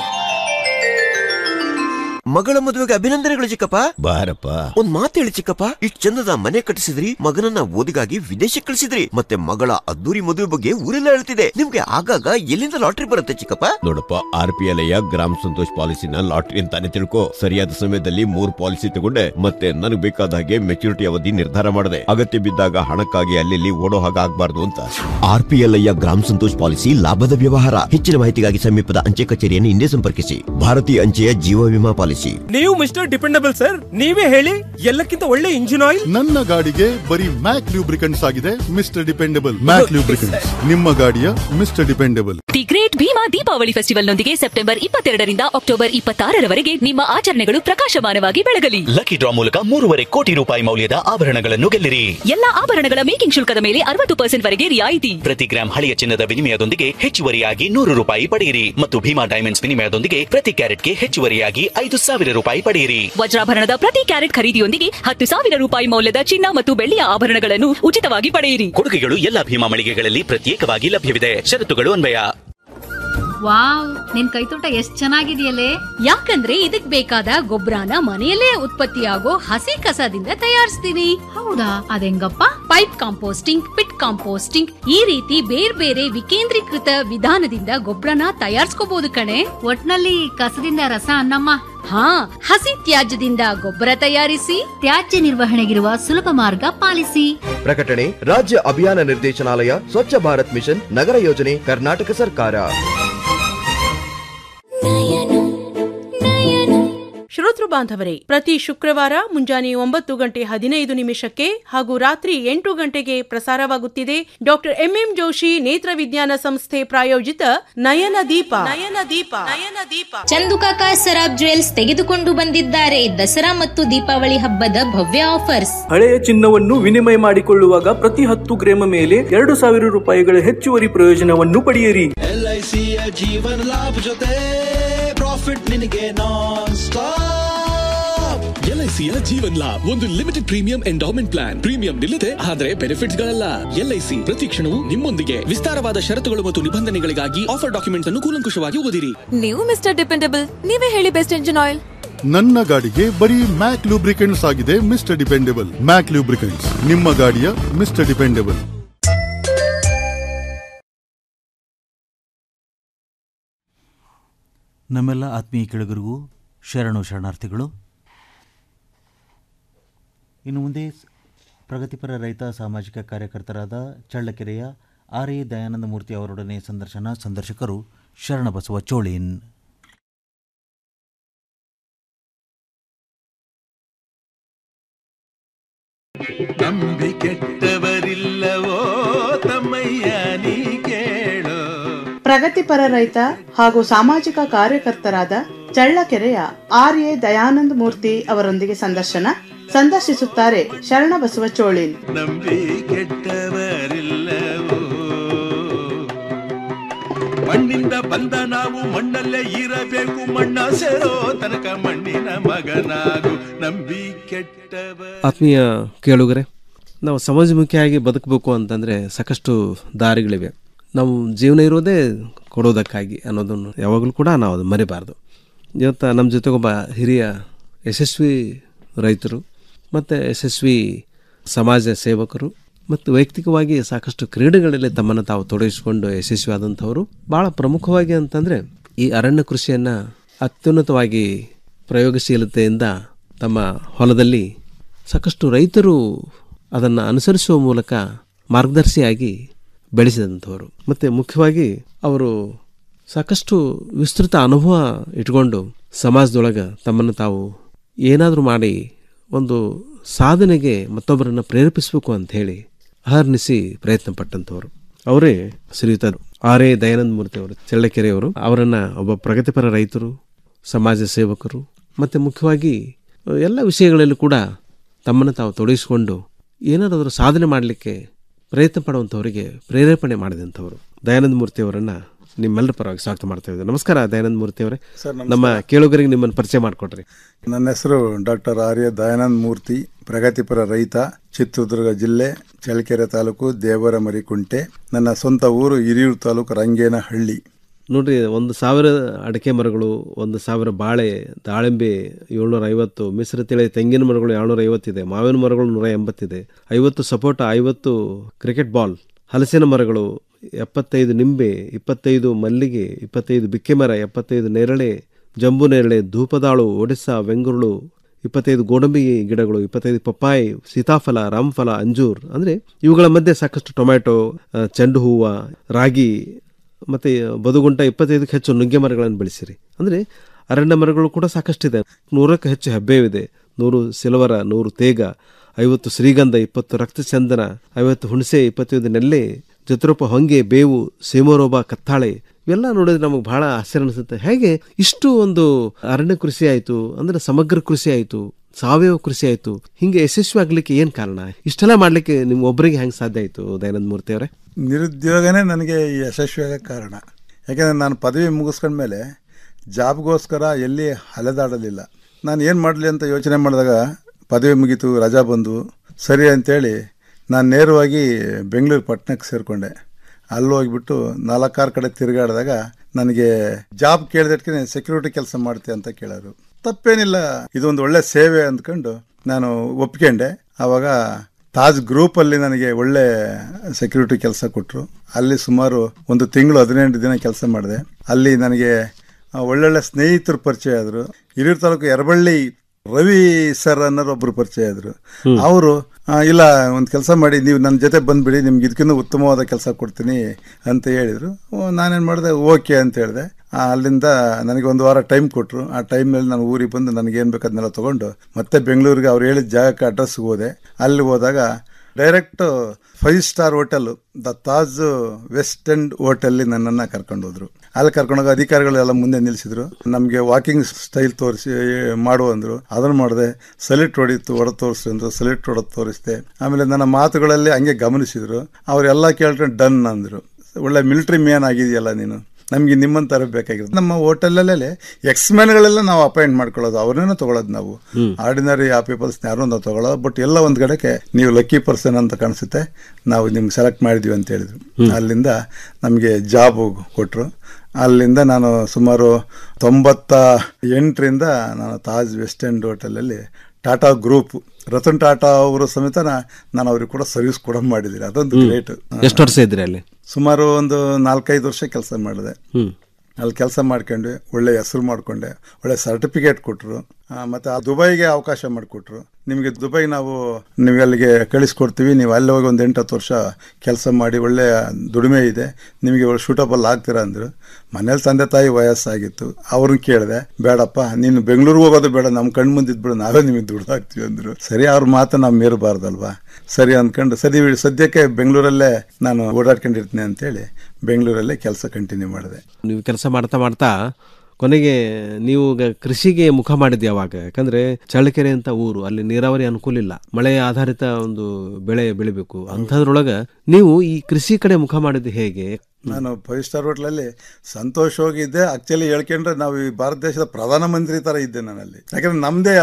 ಮಗಳ ಮದುವೆಗೆ ಅಭಿನಂದನೆಗಳು ಚಿಕ್ಕಪ್ಪ ಬಾರಪ್ಪ ಒಂದ್ ಮಾತು ಹೇಳಿ ಚಿಕ್ಕಪ್ಪ ಇಷ್ಟ್ ಚಂದದ ಮನೆ ಕಟ್ಟಿಸಿದ್ರಿ ಮಗನನ್ನ ಓದಿಗಾಗಿ ವಿದೇಶಕ್ಕೆ ಕಳಿಸಿದ್ರಿ ಮತ್ತೆ ಮಗಳ ಅದ್ದೂರಿ ಮದುವೆ ಬಗ್ಗೆ ಊರೆಲ್ಲ ಹೇಳ್ತಿದೆ ನಿಮ್ಗೆ ಆಗಾಗ ಎಲ್ಲಿಂದ ಲಾಟ್ರಿ ಬರುತ್ತೆ ಚಿಕ್ಕಪ್ಪ ನೋಡಪ್ಪ ಆರ್ ಪಿ ಎಲ್ ಗ್ರಾಮ ಸಂತೋಷ್ ಪಾಲಿಸಿನ ಲಾಟ್ರಿ ಅಂತಾನೆ ತಿಳ್ಕೊ ಸರಿಯಾದ ಸಮಯದಲ್ಲಿ ಮೂರ್ ಪಾಲಿಸಿ ತಗೊಂಡೆ ಮತ್ತೆ ನನಗೆ ಬೇಕಾದ ಹಾಗೆ ಮೆಚುರಿಟಿ ಅವಧಿ ನಿರ್ಧಾರ ಮಾಡಿದೆ ಅಗತ್ಯ ಬಿದ್ದಾಗ ಹಣಕ್ಕಾಗಿ ಅಲ್ಲಿ ಓಡೋ ಹಾಗೆ ಆಗ್ಬಾರ್ದು ಅಂತ ಆರ್ ಪಿ ಎಲ್ ಗ್ರಾಮ ಸಂತೋಷ್ ಪಾಲಿಸಿ ಲಾಭದ ವ್ಯವಹಾರ ಹೆಚ್ಚಿನ ಮಾಹಿತಿಗಾಗಿ ಸಮೀಪದ ಅಂಚೆ ಕಚೇರಿಯನ್ನು ಹಿಂದೆ ಸಂಪರ್ಕಿಸಿ ಭಾರತೀಯ ಅಂಚೆಯ ಜೀವ ವಿಮಾ ಪಾಲಿಸಿ ನೀವು ಮಿಸ್ಟರ್ ಡಿಪೆಂಡಬಲ್ ಸರ್ ನೀವೇ ಹೇಳಿ ಎಲ್ಲಕ್ಕಿಂತ ಒಳ್ಳೆ ಇಂಜಿನ್ ಆಯಿಲ್ ನನ್ನ ಗಾಡಿಗೆ ಬರೀ ಮ್ಯಾಕ್ ಲೂಬ್ರಿಕೆಂಟ್ಸ್ ಆಗಿದೆ ಮಿಸ್ಟರ್ ಡಿಪೆಂಡಬಲ್ ಮ್ಯಾಕ್ ಲೂಬ್ರಿಕೆಂಟ್ಸ್ ನಿಮ್ಮ ಗಾಡಿಯ mister dependable the great Bhima Deepavali ಫೆಸ್ಟಿವಲ್ನೊಂದಿಗೆ ಸೆಪ್ಟೆಂಬರ್ ಇಪ್ಪತ್ತೆರಡರಿಂದ ಅಕ್ಟೋಬರ್ ಇಪ್ಪತ್ತಾರರವರೆಗೆ ನಿಮ್ಮ ಆಚರಣೆಗಳು ಪ್ರಕಾಶಮಾನವಾಗಿ ಬೆಳಗಲಿ ಲಕ್ಕಿ ಡ್ರಾ ಮೂಲಕ ಮೂರುವರೆ ಕೋಟಿ ರೂಪಾಯಿ ಮೌಲ್ಯದ ಆಭರಣಗಳನ್ನು ಗೆಲ್ಲಿರಿ ಎಲ್ಲಾ ಆಭರಣಗಳ ಮೇಕಿಂಗ್ ಶುಲ್ಕದ ಮೇಲೆ ಅರವತ್ತು ಪರ್ಸೆಂಟ್ ವರೆಗೆ ರಿಯಾಯಿತಿ ಪ್ರತಿ ಗ್ರಾಂ ಹಳೆಯ ಚಿನ್ನದ ವಿನಿಮಯದೊಂದಿಗೆ ಹೆಚ್ಚುವರಿಯಾಗಿ ನೂರು ರೂಪಾಯಿ ಪಡೆಯಿರಿ ಮತ್ತು ಭೀಮಾ ಡೈಮಂಡ್ಸ್ ವಿನಿಮಯದೊಂದಿಗೆ ಪ್ರತಿ ಕ್ಯಾರೆಟ್ಗೆ ಹೆಚ್ಚುವರಿಯಾಗಿ ಐದು ಸಾವಿರ ರೂಪಾಯಿ ಪಡೆಯಿರಿ ವಜ್ರಾಭರಣದ ಪ್ರತಿ ಕ್ಯಾರೆಟ್ ಖರೀದಿಯೊಂದಿಗೆ ಹತ್ತು ಸಾವಿರ ರೂಪಾಯಿ ಮೌಲ್ಯದ ಚಿನ್ನ ಮತ್ತು ಬೆಳ್ಳಿಯ ಆಭರಣಗಳನ್ನು ಉಚಿತವಾಗಿ ಪಡೆಯಿರಿ ಕೊಡುಗೆಗಳು ಎಲ್ಲಾ ಭೀಮಾ ಮಳಿಗೆಗಳಲ್ಲಿ ಪ್ರತ್ಯೇಕವಾಗಿ ಲಭ್ಯವಿದೆ ಷರತ್ತುಗಳು ಅನ್ವಯ ವಾವ್ ನಿನ್ ಕೈತೋಟ ಎಷ್ಟ್ ಚೆನ್ನಾಗಿದೆಯಲ್ಲೇ ಯಾಕಂದ್ರೆ ಇದಕ್ ಬೇಕಾದ ಗೊಬ್ಬರನ ಮನೆಯಲ್ಲೇ ಉತ್ಪತ್ತಿಯಾಗೋ ಹಸಿ ಕಸದಿಂದ ತಯಾರಿಸ್ತೀನಿ ಹೌದಾ ಅದೆಂಗಪ್ಪ ಪೈಪ್ ಕಾಂಪೋಸ್ಟಿಂಗ್ ಪಿಟ್ ಕಾಂಪೋಸ್ಟಿಂಗ್ ಈ ರೀತಿ ಬೇರೆ ಬೇರೆ ವಿಕೇಂದ್ರೀಕೃತ ವಿಧಾನದಿಂದ ಗೊಬ್ಬರನ ತಯಾರಿಸ್ಕೋಬಹುದು ಕಣೆ ಒಟ್ನಲ್ಲಿ ಕಸದಿಂದ ರಸ ಅನ್ನಮ್ಮ ಹಾ ಹಸಿ ತ್ಯಾಜ್ಯದಿಂದ ಗೊಬ್ಬರ ತಯಾರಿಸಿ ತ್ಯಾಜ್ಯ ನಿರ್ವಹಣೆಗಿರುವ ಸುಲಭ ಮಾರ್ಗ ಪಾಲಿಸಿ ಪ್ರಕಟಣೆ ರಾಜ್ಯ ಅಭಿಯಾನ ನಿರ್ದೇಶನಾಲಯ ಸ್ವಚ್ಛ ಭಾರತ್ ಮಿಷನ್ ನಗರ ಯೋಜನೆ ಕರ್ನಾಟಕ ಸರ್ಕಾರ ಶ್ರೋತೃ ಬಾಂಧವರೇ ಪ್ರತಿ ಶುಕ್ರವಾರ ಮುಂಜಾನೆ ಒಂಬತ್ತು ಗಂಟೆ ಹದಿನೈದು ನಿಮಿಷಕ್ಕೆ ಹಾಗೂ ರಾತ್ರಿ ಎಂಟು ಗಂಟೆಗೆ ಪ್ರಸಾರವಾಗುತ್ತಿದೆ ಡಾಕ್ಟರ್ ಎಂಎಂ ಜೋಶಿ ನೇತ್ರ ವಿಜ್ಞಾನ ಸಂಸ್ಥೆ ಪ್ರಾಯೋಜಿತ ನಯನ ದೀಪ ನಯನ ದೀಪ ನಯನ ದೀಪ ಚಂದುಕಾಕ ಸರಾಬ್ ಜ್ಯುವೆಲ್ಸ್ ತೆಗೆದುಕೊಂಡು ಬಂದಿದ್ದಾರೆ ದಸರಾ ಮತ್ತು ದೀಪಾವಳಿ ಹಬ್ಬದ ಭವ್ಯ ಆಫರ್ಸ್ ಹಳೆಯ ಚಿನ್ನವನ್ನು ವಿನಿಮಯ ಮಾಡಿಕೊಳ್ಳುವಾಗ ಪ್ರತಿ ಹತ್ತು ಗ್ರಾಮ ಮೇಲೆ ಎರಡು ಸಾವಿರ ರೂಪಾಯಿಗಳ ಹೆಚ್ಚುವರಿ ಪ್ರಯೋಜನವನ್ನು ಪಡೆಯಿರಿ ಎಲ್ಐಸಿಯ ಜೀವನ ಲಾಭ ಜೊತೆ ಪ್ರಾಫಿಟ್ ನಿನಗೆ ನಾನ್ ಸ್ಟಾಪ್ ಎಲ್ಐಸಿಯ ಜೀವನ್ ಲಾಭ್ ಒಂದು limited premium endowment plan premium ನಿಲ್ಲದೆ ಆದರೆ ಬೆನಿಫಿಟ್ಸ್ ಗಳಲ್ಲ ಎಲ್ಐಸಿ ಪ್ರತಿ ಕ್ಷಣವೂ ನಿಮ್ಮೊಂದಿಗೆ ವಿಸ್ತಾರವಾದ ಷರತ್ತುಗಳು ಮತ್ತು ನಿಬಂಧನೆಗಳಿಗಾಗಿ ಆಫರ್ ಡಾಕ್ಯುಮೆಂಟ್ಸ್ ಅನ್ನು ಕೂಲಂಕುಷವಾಗಿ ಓದಿರಿ ನೀವು ಮಿಸ್ಟರ್ ಡಿಪೆಂಡಬಲ್ ನೀವೇ ಹೇಳಿ ಬೆಸ್ಟ್ ಇಂಜಿನ್ ಆಯಿಲ್ ನನ್ನ ಗಾಡಿಗೆ ಬರೀ ಮ್ಯಾಕ್ ಲೂಬ್ರಿಕೆಂಟ್ಸ್ ಆಗಿದೆ ಮಿಸ್ಟರ್ ಡಿಪೆಂಡಬಲ್ ಮ್ಯಾಕ್ ಲೂಬ್ರಿಕೆಂಟ್ಸ್ ನಿಮ್ಮ ಗಾಡಿಯ ಮಿಸ್ಟರ್ ಡಿಪೆಂಡಬಲ್ ನಮ್ಮೆಲ್ಲ ಆತ್ಮೀಯ ಕೆಳಗರಿಗೂ ಶರಣು ಶರಣಾರ್ಥಿಗಳು ಇನ್ನು ಮುಂದೆ ಸ್- ಪ್ರಗತಿಪರ ರೈತ ಸಾಮಾಜಿಕ ಕಾರ್ಯಕರ್ತರಾದ ಚಳ್ಳಕೆರೆಯ ಆರ್ ಎ ದಯಾನಂದ ಮೂರ್ತಿ ಅವರೊಡನೆ ಸಂದರ್ಶನ ಸಂದರ್ಶಕರು ಶರಣಬಸವ ಚೋಳಿನ್ ನಂಬಿ ಕೆಟ್ಟವರಿಲ್ಲವೋ ತಮ್ಮಯ್ಯ ನೀ ಕೇಳೋ ಪ್ರಗತಿಪರ ರೈತ ಹಾಗೂ ಸಾಮಾಜಿಕ ಕಾರ್ಯಕರ್ತರಾದ ಚಳ್ಳಕೆರೆಯ ಆರ್ ಎ ದಯಾನಂದ ಮೂರ್ತಿ ಅವರೊಂದಿಗೆ ಸಂದರ್ಶನ ಸಂದರ್ಶಿಸುತ್ತಾರೆ ಶರಣಬಸವ ಚೋಳಿನ್ ನಂಬಿ ಕೆಟ್ಟವರಿಲ್ಲವೋ ಮಣ್ಣಿಂದ ಬಂದ ನಾವು ಮಣ್ಣಲ್ಲೇ ಇರಬೇಕು ಮಣ್ಣ ಸೇರೋ ತನಕ ಮಣ್ಣಿನ ಮಗನಾಗು ನಂಬಿ ಕೆಟ್ಟವ ಆತ್ಮೀಯ ಕೇಳುಗರೆ ನಾವು ಸಮಾಜಮುಖಿಯಾಗಿ ಬದುಕಬೇಕು ಅಂತಂದರೆ ಸಾಕಷ್ಟು ದಾರಿಗಳಿವೆ ನಾವು ಜೀವನ ಇರೋದೇ ಕೊಡೋದಕ್ಕಾಗಿ ಅನ್ನೋದನ್ನು ಯಾವಾಗಲೂ ಕೂಡ ನಾವು ಅದು ಮರಿಬಾರ್ದು ಇವತ್ತು ನಮ್ಮ ಜೊತೆಗೆ ಒಬ್ಬ ಹಿರಿಯ ಯಶಸ್ವಿ ರೈತರು ಮತ್ತು ಯಶಸ್ವಿ ಸಮಾಜ ಸೇವಕರು ಮತ್ತು ವೈಯಕ್ತಿಕವಾಗಿ ಸಾಕಷ್ಟು ಕ್ರೀಡೆಗಳಲ್ಲಿ ತಮ್ಮನ್ನು ತಾವು ತೊಡಗಿಸಿಕೊಂಡು ಯಶಸ್ವಿಯಾದಂಥವರು ಭಾಳ ಪ್ರಮುಖವಾಗಿ ಅಂತಂದರೆ ಈ ಅರಣ್ಯ ಕೃಷಿಯನ್ನು ಅತ್ಯುನ್ನತವಾಗಿ ಪ್ರಯೋಗಶೀಲತೆಯಿಂದ ತಮ್ಮ ಹೊಲದಲ್ಲಿ ಸಾಕಷ್ಟು ರೈತರು ಅದನ್ನು ಅನುಸರಿಸುವ ಮೂಲಕ ಮಾರ್ಗದರ್ಶಿಯಾಗಿ ಬೆಳೆಸಿದಂಥವರು ಮತ್ತು ಮುಖ್ಯವಾಗಿ ಅವರು ಸಾಕಷ್ಟು ವಿಸ್ತೃತ ಅನುಭವ ಇಟ್ಕೊಂಡು ಸಮಾಜದೊಳಗೆ ತಮ್ಮನ್ನು ತಾವು ಏನಾದರೂ ಮಾಡಿ ಒಂದು ಸಾಧನೆಗೆ ಮತ್ತೊಬ್ಬರನ್ನು ಪ್ರೇರೇಪಿಸಬೇಕು ಅಂತ ಹೇಳಿ ಅಹರ್ನಿಸಿ ಪ್ರಯತ್ನ ಪಟ್ಟಂಥವ್ರು ಅವರೇ ಶ್ರೀಯುತ ಆರ್ ಎ ದಯಾನಂದ ಮೂರ್ತಿ ಅವರು ಚಳ್ಳಕೆರೆಯವರು ಅವರನ್ನು ಒಬ್ಬ ಪ್ರಗತಿಪರ ರೈತರು ಸಮಾಜ ಸೇವಕರು ಮತ್ತು ಮುಖ್ಯವಾಗಿ ಎಲ್ಲ ವಿಷಯಗಳಲ್ಲೂ ಕೂಡ ತಮ್ಮನ್ನು ತಾವು ತೊಡಗಿಸಿಕೊಂಡು ಏನಾದರೂ ಸಾಧನೆ ಮಾಡಲಿಕ್ಕೆ ಪ್ರಯತ್ನ ಪಡುವಂಥವರಿಗೆ ಪ್ರೇರೇಪಣೆ ಮಾಡಿದಂಥವರು ದಯಾನಂದ ಮೂರ್ತಿ ಅವರನ್ನು ನಿಮ್ಮೆಲ್ಲರ ಪರವಾಗಿ ಸ್ವಾಗತ ಮಾಡ್ತಾ ಇದ್ದೇವೆ ನಮಸ್ಕಾರ ದಯಾನಂದ ಮೂರ್ತಿ ಅವರೇ ಸರ್, ನಮಸ್ಕಾರ. ನಮ್ಮ ಕೇಳುಗರಿಗೆ ನಿಮ್ಮನ್ನು ಪರಿಚಯ ಮಾಡಿಕೊಡ್ರಿ ನನ್ನ ಹೆಸರು ಡಾಕ್ಟರ್ ಆರ್ಯ ದಯಾನಂದ ಮೂರ್ತಿ ಪ್ರಗತಿಪರ ರೈತ ಚಿತ್ರದುರ್ಗ ಜಿಲ್ಲೆ ಚಳ್ಳಕೆರೆ ತಾಲೂಕು ದೇವರ ಮರಿಕುಂಟೆ ನನ್ನ ಸ್ವಂತ ಊರು ಹಿರಿಯೂರು ತಾಲೂಕು ರಂಗೇನಹಳ್ಳಿ ನೋಡ್ರಿ ಒಂದು ಸಾವಿರ ಅಡಿಕೆ ಮರಗಳು ಒಂದು ಸಾವಿರ ಬಾಳೆ ದಾಳಿಂಬೆ ಏಳ್ನೂರ ಐವತ್ತು ಮಿಶ್ರ ತಿಳಿ ತೆಂಗಿನ ಮರಗಳು ಏಳ್ನೂರ ಐವತ್ತಿದೆ ಮಾವಿನ ಮರಗಳು ನೂರ ಎಂಬತ್ತಿದೆ ಐವತ್ತು ಸಪೋಟ ಐವತ್ತು ಕ್ರಿಕೆಟ್ ಬಾಲ್ ಹಲಸಿನ ಮರಗಳು ಎಪ್ಪತ್ತೈದು ನಿಂಬೆ ಇಪ್ಪತ್ತೈದು ಮಲ್ಲಿಗೆ ಇಪ್ಪತ್ತೈದು ಬಿಕ್ಕೆ ಮರ ಎಪ್ಪತ್ತೈದು ನೇರಳೆ ಜಂಬು ನೇರಳೆ ಧೂಪದಾಳು ಒಡಿಸ್ಸಾ ಬೆಂಗುರುಳು ಇಪ್ಪತ್ತೈದು ಗೋಡಂಬಿ ಗಿಡಗಳು ಇಪ್ಪತ್ತೈದು ಪಪ್ಪಾಯಿ ಸೀತಾಫಲ ರಾಮಫಲ ಅಂಜೂರ್ ಅಂದರೆ ಇವುಗಳ ಮಧ್ಯೆ ಸಾಕಷ್ಟು ಟೊಮ್ಯಾಟೊ ಆ, ಚೆಂಡು ಹೂವು ರಾಗಿ ಮತ್ತು ಬದುಗುಂಟ ಇಪ್ಪತ್ತೈದಕ್ಕೆ ಹೆಚ್ಚು ನುಗ್ಗೆ ಮರಗಳನ್ನು ಬೆಳೆಸಿರಿ ಅಂದರೆ ಅರಣ್ಯ ಮರಗಳು ಕೂಡ ಸಾಕಷ್ಟಿದೆ ನೂರಕ್ಕೆ ಹೆಚ್ಚು ಹೆಬ್ಬೇವಿದೆ ನೂರು ಸಿಲ್ವರ ನೂರು ತೇಗ ಐವತ್ತು ಶ್ರೀಗಂಧ ಇಪ್ಪತ್ತು ರಕ್ತಚಂದನ ಐವತ್ತು ಹುಣಸೆ ಇಪ್ಪತ್ತೈದು ನೆಲ್ಲೆ ಜತ್ರೂಪ ಹೊಂಗೆ ಬೇವು ಸೇಮೋರೋಬ ಕತ್ತಾಳೆ ಇವೆಲ್ಲ ನೋಡಿದ್ರೆ ನಮಗೆ ಬಹಳ ಆಶ್ಚರ್ಯ ಅನಿಸುತ್ತೆ ಹೇಗೆ ಇಷ್ಟು ಒಂದು ಅರಣ್ಯ ಕೃಷಿ ಆಯಿತು ಅಂದರೆ ಸಮಗ್ರ ಕೃಷಿ ಆಯಿತು ಸಾವಯವ ಕೃಷಿ ಆಯಿತು ಹಿಂಗೆ ಯಶಸ್ವಿ ಆಗ್ಲಿಕ್ಕೆ ಏನು ಕಾರಣ ಇಷ್ಟೆಲ್ಲ ಮಾಡ್ಲಿಕ್ಕೆ ನಿಮ್ಗೆ ಒಬ್ಬರಿಗೆ ಹೆಂಗೆ ಸಾಧ್ಯ ಆಯಿತು ದಯಾನಂದ ಮೂರ್ತಿ ಅವರೇ ನಿರುದ್ಯೋಗನೇ ನನಗೆ ಈ ಯಶಸ್ವಿ ಆಗಕ್ಕೆ ಕಾರಣ ಯಾಕೆಂದರೆ ನಾನು ಪದವಿ ಮುಗಿಸ್ಕೊಂಡ್ಮೇಲೆ ಜಾಬ್ಗೋಸ್ಕರ ಎಲ್ಲಿ ಅಲೆದಾಡಲಿಲ್ಲ ನಾನು ಏನು ಮಾಡಲಿ ಅಂತ ಯೋಚನೆ ಮಾಡಿದಾಗ ಪದವಿ ಮುಗೀತು ರಜಾ ಬಂದು ಸರಿ ಅಂತೇಳಿ ನಾನು ನೇರವಾಗಿ ಬೆಂಗಳೂರು ಪಟ್ಟಣಕ್ಕೆ ಸೇರಿಕೊಂಡೆ ಅಲ್ಲಿ ಹೋಗ್ಬಿಟ್ಟು ನಾಲ್ಕಾರು ಕಡೆ ತಿರುಗಾಡಿದಾಗ ನನಗೆ ಜಾಬ್ ಕೇಳಿದಕ್ಕೆ ಸೆಕ್ಯೂರಿಟಿ ಕೆಲಸ ಮಾಡ್ತೆ ಅಂತ ಕೇಳೋರು ತಪ್ಪೇನಿಲ್ಲ ಇದೊಂದು ಒಳ್ಳೆ ಸೇವೆ ಅಂದ್ಕೊಂಡು ನಾನು ಒಪ್ಕೊಂಡೆ ಆವಾಗ ತಾಜ್ ಗ್ರೂಪಲ್ಲಿ ನನಗೆ ಒಳ್ಳೆ ಸೆಕ್ಯೂರಿಟಿ ಕೆಲಸ ಕೊಟ್ಟರು ಅಲ್ಲಿ ಸುಮಾರು ಒಂದು ತಿಂಗಳು ಹದಿನೆಂಟು ದಿನ ಕೆಲಸ ಮಾಡಿದೆ ಅಲ್ಲಿ ನನಗೆ ಆ, ಒಳ್ಳೊಳ್ಳೆ ಸ್ನೇಹಿತರು ಪರಿಚಯ ಆದರು ಹಿರಿಯೂರು ತಾಲೂಕು ಎರಬಳ್ಳಿ ರವಿ ಸರ್ ಅನ್ನೋರು ಒಬ್ಬರು ಪರಿಚಯ ಆದರು ಅವರು ಇಲ್ಲ ಒಂದು ಕೆಲಸ ಮಾಡಿ ನೀವು ನನ್ನ ಜೊತೆ ಬಂದುಬಿಡಿ ನಿಮ್ಗೆ ಇದಕ್ಕಿಂತ ಉತ್ತಮವಾದ ಕೆಲಸ ಕೊಡ್ತೀನಿ ಅಂತ ಹೇಳಿದರು ನಾನೇನು ಮಾಡಿದೆ ಓಕೆ ಅಂತ ಹೇಳಿದೆ ಆ, ಅಲ್ಲಿಂದ ನನಗೆ ಒಂದು ವಾರ ಟೈಮ್ ಕೊಟ್ಟರು ಆ ಟೈಮ್ನಲ್ಲಿ ನಾನು ಊರಿಗೆ ಬಂದು ನನಗೇನು ಬೇಕು ಅದನ್ನೆಲ್ಲ ತೊಗೊಂಡು ಮತ್ತೆ ಬೆಂಗಳೂರಿಗೆ ಅವ್ರು ಹೇಳಿದ ಜಾಗಕ್ಕೆ ಅಡ್ರೆಸ್ಗೆ ಹೋದೆ ಅಲ್ಲಿ ಹೋದಾಗ direct five star hotel the Taj West End ಹೋಟೆಲ್ಲಿ ನನ್ನನ್ನು ಕರ್ಕೊಂಡು ಹೋದ್ರು ಅಲ್ಲಿ ಕರ್ಕೊಂಡೋಗಿ ಅಧಿಕಾರಿಗಳೆಲ್ಲ ಮುಂದೆ ನಿಲ್ಲಿಸಿದ್ರು ನಮಗೆ ವಾಕಿಂಗ್ ಸ್ಟೈಲ್ ತೋರಿಸಿ ಮಾಡು ಅಂದರು ಅದನ್ನು ಮಾಡಿದೆ ಸಲಿಟ್ ಹೊಡಿತು ಹೊಡೆದು ತೋರಿಸಿ ಅಂದರು ಸಲಿಟ್ ಹೊಡೆದು ತೋರಿಸಿದೆ ಆಮೇಲೆ ನನ್ನ ಮಾತುಗಳಲ್ಲಿ ಹಂಗೆ ಗಮನಿಸಿದ್ರು ಅವರೆಲ್ಲ ಕೇಳ್ಕೊಂಡು ಡನ್ ಅಂದರು ಒಳ್ಳೆ ಮಿಲಿಟ್ರಿ ಮ್ಯಾನ್ ಆಗಿದೆಯಲ್ಲ ನೀನು ನಮಗೆ ನಿಮ್ಮಂತರ ಬೇಕಾಗಿರೋದು ನಮ್ಮ ಹೋಟೆಲಲ್ಲೇ ಎಕ್ಸ್ ಮ್ಯಾನ್ಗಳೆಲ್ಲ ನಾವು ಅಪಾಯಿಂಟ್ ಮಾಡ್ಕೊಳ್ಳೋದು ಅವ್ರನ್ನೇ ತಗೊಳ್ಳೋದು ನಾವು ಆರ್ಡಿನರಿ ಆ ಪೀಪಲ್ಸ್ ಯಾರು ನಾವು ತಗೊಳ್ಳೋದು ಬಟ್ ಎಲ್ಲ ಒಂದು ಕಡೆಗೆ ನೀವು ಲಕ್ಕಿ ಪರ್ಸನ್ ಅಂತ ಕಾಣಿಸುತ್ತೆ ನಾವು ನಿಮ್ಗೆ ಸೆಲೆಕ್ಟ್ ಮಾಡಿದ್ವಿ ಅಂತ ಹೇಳಿದ್ರು ಅಲ್ಲಿಂದ ನಮಗೆ ಜಾಬ್ ಕೊಟ್ಟರು ಅಲ್ಲಿಂದ ನಾನು ಸುಮಾರು ತೊಂಬತ್ತ ಎಂಟರಿಂದ ನಾನು ತಾಜ್ ವೆಸ್ಟ್ ಎಂಡ್ ಹೋಟೆಲಲ್ಲಿ ಟಾಟಾ ಗ್ರೂಪ್ ರತನ್ ಟಾಟಾ ಅವರು ಸಮೇತ ನಾ- ನಾನು ಅವ್ರಿಗೆ ಕೂಡ ಸರ್ವಿಸ್ ಕೂಡ ಮಾಡಿದ್ದೀನಿ ಅದೊಂದು ಹ್ಮ್. ಗ್ರೇಟ್ ಎಷ್ಟು ವರ್ಷ ಇದ್ರಿ ಅಲ್ಲಿ ಸುಮಾರು ಒಂದು ನಾಲ್ಕೈದು ವರ್ಷ ಕೆಲಸ ಮಾಡಿದೆ ಹ್ಮ್. ಅಲ್ಲಿ ಕೆಲಸ ಮಾಡ್ಕೊಂಡೆ ಒಳ್ಳೆ ಹೆಸರು ಮಾಡಿಕೊಂಡೆ ಒಳ್ಳೆ ಸರ್ಟಿಫಿಕೇಟ್ ಕೊಟ್ಟರು ಮತ್ತು ಆ ದುಬೈಗೆ ಅವಕಾಶ ಮಾಡಿಕೊಟ್ರು ನಿಮಗೆ ದುಬೈ ನಾವು ನೀವು ಅಲ್ಲಿಗೆ ಕಳಿಸ್ಕೊಡ್ತೀವಿ ನೀವು ಅಲ್ಲಿ ಹೋಗಿ ಒಂದು ಎಂಟು ಹತ್ತು ವರ್ಷ ಕೆಲಸ ಮಾಡಿ ಒಳ್ಳೆ ದುಡಿಮೆ ಇದೆ ನಿಮಗೆ ಒಳ್ಳೆ ಶೂಟಬಲ್ ಆಗ್ತೀರಾ ಅಂದರು ಮನೇಲಿ ತಂದೆ ತಾಯಿ ವಯಸ್ಸಾಗಿತ್ತು ಅವ್ರನ್ನ ಕೇಳಿದೆ ಬೇಡಪ್ಪ ನೀನು ಬೆಂಗಳೂರಿಗೆ ಹೋಗೋದು ಬೇಡ ನಮ್ಮ ಕಣ್ಣು ಮುಂದಿದ್ಬಿಡು ನಾವೇ ನಿಮಗೆ ದುಡ್ಡು ಹಾಕ್ತೀವಿ ಅಂದರು ಸರಿ ಅವ್ರ ಮಾತು ನಾವು ಮೀರಬಾರ್ದಲ್ವಾ ಸರಿ ಅಂದ್ಕೊಂಡು ಸರಿ ಸದ್ಯಕ್ಕೆ ಬೆಂಗಳೂರಲ್ಲೇ ನಾನು ಓಡಾಡ್ಕೊಂಡಿರ್ತೀನಿ ಅಂತೇಳಿ ಬೆಂಗಳೂರಲ್ಲೇ ಕೆಲಸ ಕಂಟಿನ್ಯೂ ಮಾಡಿದೆ ನೀವು ಕೆಲಸ ಮಾಡ್ತಾ ಮಾಡ್ತಾ ಕೊನೆಗೆ ನೀವು ಈಗ ಕೃಷಿಗೆ ಮುಖ ಮಾಡಿದ್ದು ಯಾವಾಗ ಯಾಕಂದ್ರೆ ಚಳ್ಳಕೆರೆ ಅಂತ ಊರು ಅಲ್ಲಿ ನೀರಾವರಿ ಅನುಕೂಲ ಇಲ್ಲ ಮಳೆ ಆಧಾರಿತ ಒಂದು ಬೆಳೆ ಬೆಳಿಬೇಕು ಅಂಥದ್ರೊಳಗೆ ನೀವು ಈ ಕೃಷಿ ಕಡೆ ಮುಖ ಮಾಡಿದ್ದು ಹೇಗೆ ನಾನು ಫೈವ್ ಸ್ಟಾರ್ ಹೋಟ್ಲಲ್ಲಿ ಸಂತೋಷವಾಗಿದ್ದೆ ಆಕ್ಚುಲಿ ಹೇಳ್ಕೊಂಡ್ರೆ ನಾವು ಈ ಭಾರತ ದೇಶದ ಪ್ರಧಾನಮಂತ್ರಿ ತರ ಇದ್ದೆ ನಾನಲ್ಲಿ ಯಾಕಂದ್ರೆ ನಮ್ದೇ ಅಲ್ಲ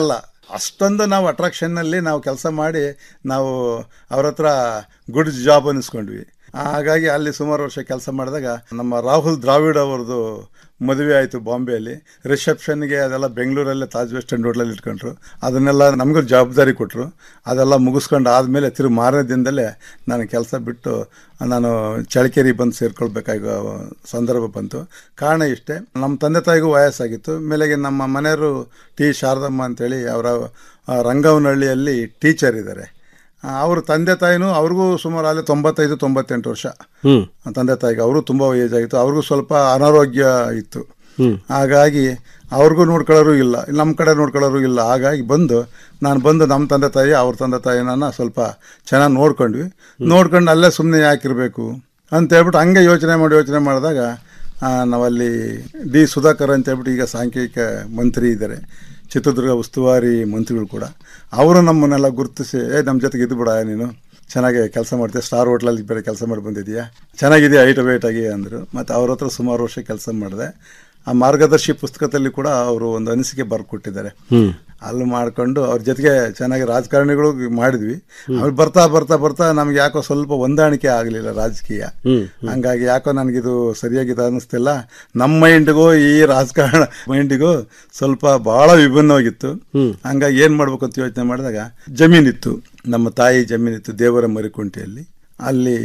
ಅಷ್ಟೊಂದು ನಾವು ಅಟ್ರಾಕ್ಷನ್ನಲ್ಲಿ ನಾವು ಕೆಲಸ ಮಾಡಿ ನಾವು ಅವ್ರ ಹತ್ರ ಗುಡ್ ಜಾಬ್ ಅನ್ನಿಸ್ಕೊಂಡ್ವಿ ಹಾಗಾಗಿ ಅಲ್ಲಿ ಸುಮಾರು ವರ್ಷ ಕೆಲಸ ಮಾಡಿದಾಗ ನಮ್ಮ ರಾಹುಲ್ ದ್ರಾವಿಡ್ ಅವ್ರದ್ದು ಮದುವೆ ಆಯಿತು ಬಾಂಬೆಯಲ್ಲಿ ರಿಸೆಪ್ಷನ್ಗೆ ಅದೆಲ್ಲ ಬೆಂಗಳೂರಲ್ಲೇ ತಾಜ್ ವೆಸ್ಟ್ ಎಂಡ್ ಹೋಟ್ಲಲ್ಲಿ ಇಟ್ಕೊಂಡ್ರು ಅದನ್ನೆಲ್ಲ ನಮಗೂ ಜವಾಬ್ದಾರಿ ಕೊಟ್ಟರು ಅದೆಲ್ಲ ಮುಗಿಸ್ಕೊಂಡು ಆದಮೇಲೆ ತಿರುಗಿ ಮಾರನೇ ದಿನದಲ್ಲೇ ನಾನು ಕೆಲಸ ಬಿಟ್ಟು ನಾನು ಚಳಕೇರಿ ಬಂದು ಸೇರ್ಕೊಳ್ಬೇಕಾಗೋ ಸಂದರ್ಭ ಬಂತು ಕಾರಣ ಇಷ್ಟೇ ನಮ್ಮ ತಂದೆ ತಾಯಿಗೂ ವಯಸ್ಸಾಗಿತ್ತು ಮೇಲೆಗೆ ನಮ್ಮ ಮನೆಯವರು ಟಿ ಶಾರದಮ್ಮ ಅಂತೇಳಿ ಅವರ ಆ, ರಂಗವನಹಳ್ಳಿಯಲ್ಲಿ ಟೀಚರ್ ಇದ್ದಾರೆ ಅವರು ತಂದೆ ತಾಯಿನೂ ಅವ್ರಿಗೂ ಸುಮಾರು ಅಲ್ಲಿ ತೊಂಬತ್ತೈದು ತೊಂಬತ್ತೆಂಟು ವರ್ಷ ಹ್ಮ್. ತಂದೆ ತಾಯಿಗೆ ಅವರು ತುಂಬ ಏಜ್ ಆಗಿತ್ತು ಅವ್ರಿಗೂ ಸ್ವಲ್ಪ ಅನಾರೋಗ್ಯ ಇತ್ತು ಹ್ಮ್. ಹಾಗಾಗಿ ಅವ್ರಿಗೂ ನೋಡ್ಕೊಳ್ಳೋರು ಇಲ್ಲ ನಮ್ಮ ಕಡೆ ನೋಡ್ಕೊಳ್ಳೋರು ಇಲ್ಲ ಹಾಗಾಗಿ ಬಂದು ನಾನು ಬಂದು ನಮ್ಮ ತಂದೆ ತಾಯಿ ಅವ್ರ ತಂದೆ ತಾಯಿನ ಸ್ವಲ್ಪ ಚೆನ್ನಾಗಿ ನೋಡ್ಕೊಂಡ್ವಿ ನೋಡ್ಕೊಂಡು ಅಲ್ಲೇ ಸುಮ್ಮನೆ ಯಾಕಿರಬೇಕು ಅಂತ ಹೇಳ್ಬಿಟ್ಟು ಹಂಗೆ ಯೋಚನೆ ಮಾಡಿ ಯೋಚನೆ ಮಾಡಿದಾಗ ಆ, ನಾವಲ್ಲಿ ಡಿ ಸುಧಾಕರ್ ಅಂತ ಹೇಳ್ಬಿಟ್ಟು ಈಗ ಸಾಂಖ್ಯಿಕ ಮಂತ್ರಿ ಇದ್ದಾರೆ ಚಿತ್ರದುರ್ಗ ಉಸ್ತುವಾರಿ ಮಂತ್ರಿಗಳು ಕೂಡ ಅವರು ನಮ್ಮನ್ನೆಲ್ಲ ಗುರುತಿಸಿ ಏ ನಮ್ಮ ಜೊತೆಗೆ ಇದ್ದು ಬಿಡ ನೀನು ಚೆನ್ನಾಗಿ ಕೆಲಸ ಮಾಡ್ತೀಯ ಸ್ಟಾರ್ ಹೋಟ್ಲಲ್ಲಿ ಬೇರೆ ಕೆಲಸ ಮಾಡಿ ಬಂದಿದೆಯಾ ಚೆನ್ನಾಗಿದೆಯಾ ಐಟ ವೇಟ್ ಆಗಿ ಅಂದರು ಮತ್ತು ಅವ್ರ ಹತ್ರ ಸುಮಾರು ವರ್ಷ ಕೆಲಸ ಮಾಡಿದೆ ಆ ಮಾರ್ಗದರ್ಶಿ ಪುಸ್ತಕದಲ್ಲಿ ಕೂಡ ಅವರು ಒಂದು ಅನಿಸಿಕೆ ಬರ್ಕೊಟ್ಟಿದ್ದಾರೆ ಹ್ಮ್. ಅಲ್ಲಿ ಮಾಡ್ಕೊಂಡು ಅವ್ರ ಜೊತೆಗೆ ಚೆನ್ನಾಗಿ ರಾಜಕಾರಣಿಗಳು ಮಾಡಿದ್ವಿ ಆಮೇಲೆ ಬರ್ತಾ ಬರ್ತಾ ಬರ್ತಾ ನಮ್ಗೆ ಯಾಕೋ ಸ್ವಲ್ಪ ಹೊಂದಾಣಿಕೆ ಆಗಲಿಲ್ಲ ರಾಜಕೀಯ ಹ್ಮ್. ಹಂಗಾಗಿ ಯಾಕೋ ನನಗಿದು ಸರಿಯಾಗಿದೆ ಅನ್ನಿಸ್ತಿಲ್ಲ ನಮ್ಮ ಮೈಂಡ್ಗೂ ಈ ರಾಜಕಾರಣ ಮೈಂಡಿಗೂ ಸ್ವಲ್ಪ ಬಹಳ ವಿಭಿನ್ನವಾಗಿತ್ತು ಹಂಗಾಗಿ ಏನು ಮಾಡ್ಬೇಕು ಅಂತ ಯೋಚನೆ ಮಾಡಿದಾಗ ಜಮೀನಿತ್ತು ನಮ್ಮ ತಾಯಿ ಜಮೀನಿತ್ತು ದೇವರ ಮರಿಕುಂಟೆಯಲ್ಲಿ ಅಲ್ಲಿ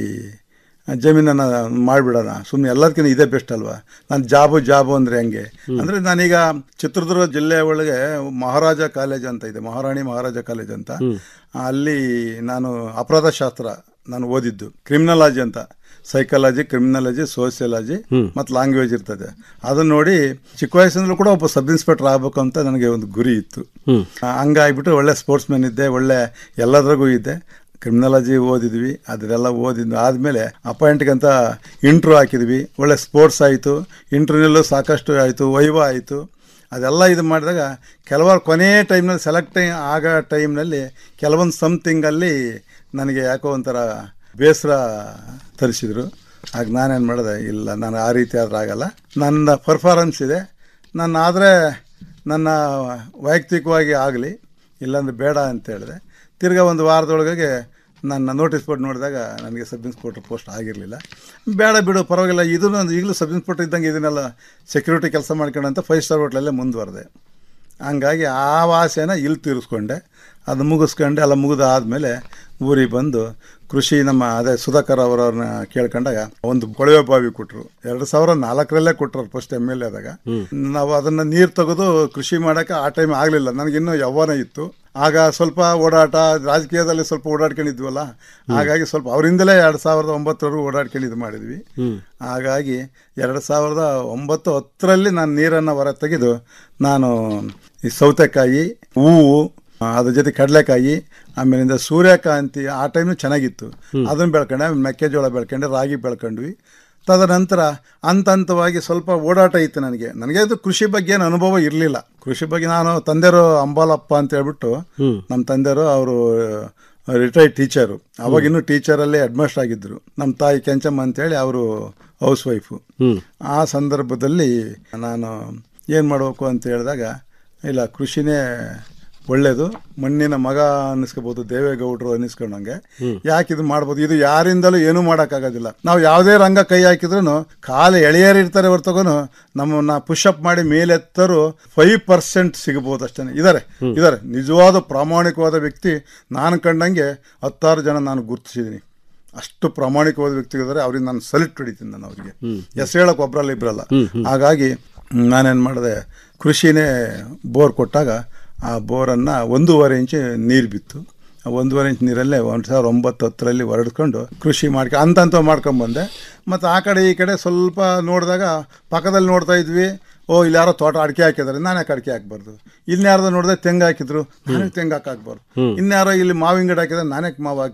ಜಮೀನನ್ನು ಮಾಡಿಬಿಡೋಣ ಸುಮ್ಮನೆ ಎಲ್ಲದಕ್ಕಿಂತ ಇದೇ ಬೆಸ್ಟ್ ಅಲ್ವಾ ನಾನು ಜಾಬು ಜಾಬು ಅಂದರೆ ಹೆಂಗೆ ಅಂದರೆ ನಾನೀಗ ಚಿತ್ರದುರ್ಗ ಜಿಲ್ಲೆ ಒಳಗೆ ಮಹಾರಾಜ ಕಾಲೇಜ್ ಅಂತ ಇದೆ ಮಹಾರಾಣಿ ಮಹಾರಾಜ ಕಾಲೇಜ್ ಅಂತ ಅಲ್ಲಿ ನಾನು ಅಪರಾಧ ಶಾಸ್ತ್ರ ನಾನು ಓದಿದ್ದು ಕ್ರಿಮಿನಾಲಜಿ ಅಂತ ಸೈಕಾಲಜಿ ಕ್ರಿಮಿನಾಲಜಿ ಸೋಸಿಯಾಲಜಿ ಮತ್ತು ಲ್ಯಾಂಗ್ವೇಜ್ ಇರ್ತದೆ ಅದನ್ನ ನೋಡಿ ಚಿಕ್ಕ ವಯಸ್ಸಿನಲ್ಲೂ ಕೂಡ ಒಬ್ಬ ಸಬ್ ಇನ್ಸ್ಪೆಕ್ಟರ್ ಆಗಬೇಕು ಅಂತ ನನಗೆ ಒಂದು ಗುರಿ ಇತ್ತು ಹ್ಮ್. ಆ, ಹಂಗಾಗ್ಬಿಟ್ಟು ಒಳ್ಳೆ ಸ್ಪೋರ್ಟ್ಸ್ ಮ್ಯಾನ್ ಇದ್ದೆ ಒಳ್ಳೆ ಎಲ್ಲದ್ರಾಗೂ ಇದ್ದೆ ಕ್ರಿಮಿನಾಲಜಿ ಓದಿದ್ವಿ ಅದನ್ನೆಲ್ಲ ಓದಿದ್ದು ಆದಮೇಲೆ ಅಪಾಯಿಂಟ್ಗಂತ ಇಂಟ್ರೂ ಹಾಕಿದ್ವಿ ಒಳ್ಳೆ ಸ್ಪೋರ್ಟ್ಸ್ ಆಯಿತು ಇಂಟ್ರ್ವ್ಯೂನಲ್ಲೂ ಸಾಕಷ್ಟು ಆಯಿತು ವೈವ ಆಯಿತು ಅದೆಲ್ಲ ಇದು ಮಾಡಿದಾಗ ಕೆಲವರು ಕೊನೆ ಟೈಮ್ನಲ್ಲಿ ಸೆಲೆಕ್ಟ್ ಆಗೋ ಟೈಮ್ನಲ್ಲಿ ಕೆಲವೊಂದು ಸಮಥಿಂಗಲ್ಲಿ ನನಗೆ ಯಾಕೋ ಒಂಥರ ಬೇಸರ ತರಿಸಿದ್ರು ಆಗ ನಾನೇನು ಮಾಡಿದೆ ಇಲ್ಲ ನಾನು ಆ ರೀತಿ ಆದ್ರೆ ಆಗಲ್ಲ ನನ್ನ ಪರ್ಫಾರೆನ್ಸ್ ಇದೆ ನನ್ನ ಆದರೆ ನನ್ನ ವೈಯಕ್ತಿಕವಾಗಿ ಆಗಲಿ ಇಲ್ಲಾಂದ್ರೆ ಬೇಡ ಅಂತ ಹೇಳಿದೆ ತಿರ್ಗಾ ಒಂದು ವಾರದೊಳಗೆ ನನ್ನ ನೋಟಿಸ್ ಬೋರ್ಡ್ ನೋಡಿದಾಗ ನನಗೆ ಸಬ್ ಇನ್ಸ್ಪೆಕ್ಟರ್ ಪೋಸ್ಟ್ ಆಗಿರಲಿಲ್ಲ ಬೇಡ ಬಿಡು ಪರವಾಗಿಲ್ಲ ಇದು ನಾನು ಈಗಲೂ ಸಬ್ ಇನ್ಸ್ಪೆಕ್ಟರ್ ಇದ್ದಂಗೆ ಇದನ್ನೆಲ್ಲ ಸೆಕ್ಯೂರಿಟಿ ಕೆಲಸ ಮಾಡ್ಕೊಂಡು ಅಂತ ಫೈವ್ ಸ್ಟಾರ್ ಹೋಟ್ಲಲ್ಲೇ ಮುಂದುವರೆದೆ ಹಂಗಾಗಿ ಆ ಆಸೆನ ಇಲ್ಲಿ ತೀರಿಸ್ಕೊಂಡೆ ಅದು ಮುಗಿಸ್ಕೊಂಡೆ ಎಲ್ಲ ಮುಗಿದಾದ್ಮೇಲೆ ಊರಿಗೆ ಬಂದು ಕೃಷಿ ನಮ್ಮ ಅದೇ ಸುಧಾಕರ್ ಅವರವ್ರನ್ನ ಕೇಳ್ಕೊಂಡಾಗ ಒಂದು ಕೊಳವೆ ಬಾವಿ ಕೊಟ್ಟರು ಎರಡು ಸಾವಿರ ನಾಲ್ಕರಲ್ಲೇ ಕೊಟ್ಟರು ಫಸ್ಟ್ ಎಮ್ ಎಲ್ ಎದಾಗ ನಾವು ಅದನ್ನು ನೀರು ತೆಗೆದು ಕೃಷಿ ಮಾಡೋಕೆ ಆ ಟೈಮ್ ಆಗಲಿಲ್ಲ ನನಗಿನ್ನೂ ಯೌವನ ಇತ್ತು ಆಗ ಸ್ವಲ್ಪ ಓಡಾಟ ರಾಜಕೀಯದಲ್ಲಿ ಸ್ವಲ್ಪ ಓಡಾಡ್ಕೊಂಡಿದ್ವಲ್ಲ ಹಾಗಾಗಿ ಸ್ವಲ್ಪ ಅವರಿಂದಲೇ ಎರಡು ಸಾವಿರದ ಒಂಬತ್ತರವರೆಗೂ ಓಡಾಡ್ಕೊಂಡು ಇದು ಮಾಡಿದ್ವಿ ಹಾಗಾಗಿ ಎರಡು ಸಾವಿರದ ಒಂಬತ್ತು ಹತ್ತರಲ್ಲಿ ನಾನು ನೀರನ್ನು ಹೊರ ತೆಗೆದು ನಾನು ಈ ಸೌತೆಕಾಯಿ ಹೂವು ಆ, ಅದ್ರ ಜೊತೆ ಕಡಲೆಕಾಯಿ ಆಮೇಲಿಂದ ಸೂರ್ಯಕಾಂತಿ ಆ ಟೈಮು ಚೆನ್ನಾಗಿತ್ತು ಅದನ್ನು ಬೆಳ್ಕೊಂಡೆ ಆಮೇಲೆ ಮೆಕ್ಕೆಜೋಳ ಬೆಳ್ಕೊಂಡೆ ರಾಗಿ ಬೆಳ್ಕೊಂಡ್ವಿ ತದನಂತರ ಹಂತ ಹಂತವಾಗಿ ಸ್ವಲ್ಪ ಓಡಾಟ ಇತ್ತು ನನಗೆ ನನಗೆ ಅದು ಕೃಷಿ ಬಗ್ಗೆ ಏನು ಅನುಭವ ಇರಲಿಲ್ಲ ಕೃಷಿ ಬಗ್ಗೆ ನಾನು ತಂದೆರು ಅಂಬಾಲಪ್ಪ ಅಂತ ಹೇಳ್ಬಿಟ್ಟು ನಮ್ಮ ತಂದೆರು ಅವರು ರಿಟೈರ್ಡ್ ಟೀಚರು ಅವಾಗ ಇನ್ನೂ ಟೀಚರಲ್ಲೇ ಅಡ್ಮಿಸ್ಟ್ ಆಗಿದ್ದರು ನಮ್ಮ ತಾಯಿ ಕೆಂಚಮ್ಮ ಅಂತೇಳಿ ಅವರು ಹೌಸ್ ವೈಫು ಆ ಸಂದರ್ಭದಲ್ಲಿ ನಾನು ಏನು ಮಾಡಬೇಕು ಅಂತ ಹೇಳಿದಾಗ ಇಲ್ಲ ಕೃಷಿನೇ ಒಳ್ಳೇದು ಮಣ್ಣಿನ ಮಗ ಅನ್ನಿಸ್ಕೋಬೋದು ದೇವೇಗೌಡರು ಅನ್ನಿಸ್ಕೊಂಡಂಗೆ ಯಾಕೆ ಇದು ಮಾಡ್ಬೋದು ಇದು ಯಾರಿಂದಲೂ ಏನೂ ಮಾಡೋಕ್ಕಾಗೋದಿಲ್ಲ ನಾವು ಯಾವುದೇ ರಂಗ ಕೈ ಹಾಕಿದ್ರು ಕಾಲು ಎಳೆಯರಿರ್ತಾರೆ ಹೊರ್ತಗನು ನಮ್ಮನ್ನ ಪುಷಪ್ ಮಾಡಿ ಮೇಲೆತ್ತರು ಫೈವ್ ಪರ್ಸೆಂಟ್ ಸಿಗಬಹುದು ಅಷ್ಟೇ ಇದ್ದಾರೆ ಇದ್ದಾರೆ ನಿಜವಾದ ಪ್ರಾಮಾಣಿಕವಾದ ವ್ಯಕ್ತಿ ನಾನು ಕಂಡಂಗೆ ಹತ್ತಾರು ಜನ ನಾನು ಗುರುತಿಸಿದ್ದೀನಿ ಅಷ್ಟು ಪ್ರಾಮಾಣಿಕವಾದ ವ್ಯಕ್ತಿಗಳಿದ್ದಾರೆ ಅವ್ರಿಗೆ ನಾನು ಸಲ್ಯೂಟ್ ಹೊಡಿತೀನಿ ನಾನು ಅವರಿಗೆ ಹೆಸರು ಹೇಳಕ್ಕೆ ಒಬ್ಬರಲ್ಲ ಇಬ್ಬರಲ್ಲ ಹಾಗಾಗಿ ನಾನೇನು ಮಾಡಿದೆ ಕೃಷಿನೇ ಬೋರ್ ಕೊಟ್ಟಾಗ ಆ ಬೋರನ್ನು ಒಂದೂವರೆ ಇಂಚು ನೀರು ಬಿತ್ತು ಆ ಒಂದೂವರೆ ಇಂಚ್ ನೀರಲ್ಲೇ ಒಂದು ಸಾವಿರದ ಒಂಬತ್ತು ಹತ್ತರಲ್ಲಿ ಹೊರಡ್ಕೊಂಡು ಕೃಷಿ ಮಾಡ್ಕೊ ಅಂತ ಅಂತ ಮಾಡ್ಕೊಂಬಂದೆ ಮತ್ತು ಆ ಕಡೆ ಈ ಕಡೆ ಸ್ವಲ್ಪ ನೋಡಿದಾಗ ಪಕ್ಕದಲ್ಲಿ ನೋಡ್ತಾ ಇದ್ವಿ ಓ ಇಲ್ಲಿ ಯಾರೋ ತೋಟ ಅಡಿಕೆ ಹಾಕಿದ್ದಾರೆ ನಾನು ಯಾಕೆ ಅಡಿಕೆ ಹಾಕ್ಬಾರ್ದು ಇನ್ಯಾರ್ದು ನೋಡಿದ್ರೆ ತೆಂಗು ಹಾಕಿದ್ರು ನಾನೇ ತೆಂಗು ಹಾಕಬಾರ್ದು ಇನ್ಯಾರೋ ಇಲ್ಲಿ ಮಾವಿನ ಗಿಡ ಹಾಕಿದ್ರೆ ನಾನೇ ಮಾವು ಹಾಕ್ಬಾರ್ದು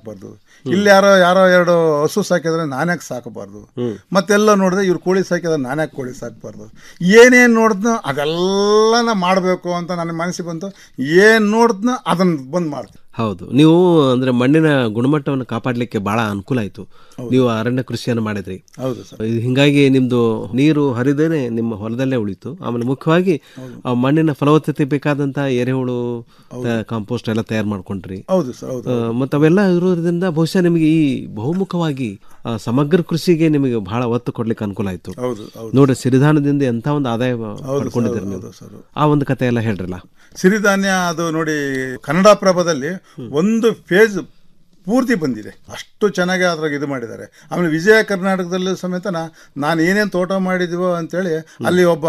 ಇಲ್ಲಿ ಯಾರೋ ಯಾರೋ ಎರಡು ಹಸು ಸಾಕಿದ್ರೆ ನಾನ್ಯಾಕೆ ಸಾಕಬಾರ್ದು ಮತ್ತೆಲ್ಲ ನೋಡಿದ್ರೆ ಇವ್ರು ಕೋಳಿ ಸಾಕಿದ್ರೆ ನಾನ್ಯಾಕೆ ಕೋಳಿ ಸಾಕಬಾರ್ದು ಏನೇನು ನೋಡಿದ್ನೋ ಅದೆಲ್ಲನ ಮಾಡಬೇಕು ಅಂತ ನನ್ನ ಮನಸ್ಸಿಗೆ ಬಂತು ಏನು ನೋಡಿದ್ನೋ ಅದನ್ನು ಬಂದು ಮಾಡ್ತೀನಿ ಹೌದು ನೀವು ಅಂದ್ರೆ ಮಣ್ಣಿನ ಗುಣಮಟ್ಟವನ್ನು ಕಾಪಾಡಲಿಕ್ಕೆ ಬಹಳ ಅನುಕೂಲ ಆಯಿತು ನೀವು ಅರಣ್ಯ ಕೃಷಿಯನ್ನು ಮಾಡಿದ್ರಿ ಹೌದು ಸರ್ ಇದು ಹಿಂಗಾಗಿ ನಿಮ್ದು ನೀರು ಹರಿದೇನೆ ನಿಮ್ಮ ಹೊಲದಲ್ಲೇ ಉಳಿತು ಆಮೇಲೆ ಮುಖ್ಯವಾಗಿ ಆ ಮಣ್ಣಿನ ಫಲವತ್ತತೆ ಬೇಕಾದಂತ ಎರೆಹುಳು ಕಾಂಪೋಸ್ಟ್ ಎಲ್ಲ ತಯಾರು ಮಾಡ್ಕೊಂಡ್ರಿ ಹೌದು ಸರ್ ಹೌದು ಆ, ಮತ್ತೆ ಅವೆಲ್ಲ ಇರೋದ್ರಿಂದ ಬಹುಶಃ ನಿಮಗೆ ಈ ಬಹುಮುಖವಾಗಿ ಆ, ಸಮಗ್ರ ಕೃಷಿಗೆ ನಿಮಗೆ ಬಹಳ ಒತ್ತು ಕೊಡ್ಲಿಕ್ಕೆ ಅನುಕೂಲ ಆಯ್ತು ಹೌದು ಹೌದು ನೋಡಿ ಸಿರಿಧಾನದಿಂದ ಎಂತ ಒಂದು ಆದಾಯ ಹೌದು ಪಡ್ಕೊಂಡಿದ್ದೀರಿ ಸರ್, ನೀವು ಹೌದು ಸರ್. ಆ ಒಂದು ಕತೆ ಎಲ್ಲ ಹೇಳ್ರಲ್ಲ ಸಿರಿಧಾನ್ಯ ಅದು ನೋಡಿ ಕನ್ನಡ ಪ್ರಭದಲ್ಲಿ ಒಂದು ಫೇಸ್ ಪೂರ್ತಿ ಬಂದಿದೆ ಅಷ್ಟು ಚೆನ್ನಾಗಿ ಅದ್ರಾಗ ಇದು ಮಾಡಿದ್ದಾರೆ ಆಮೇಲೆ ವಿಜಯ ಕರ್ನಾಟಕದಲ್ಲೂ ಸಮೇತ ನಾನು ಏನೇನು ತೋಟ ಮಾಡಿದೀವೋ ಅಂತೇಳಿ ಅಲ್ಲಿ ಒಬ್ಬ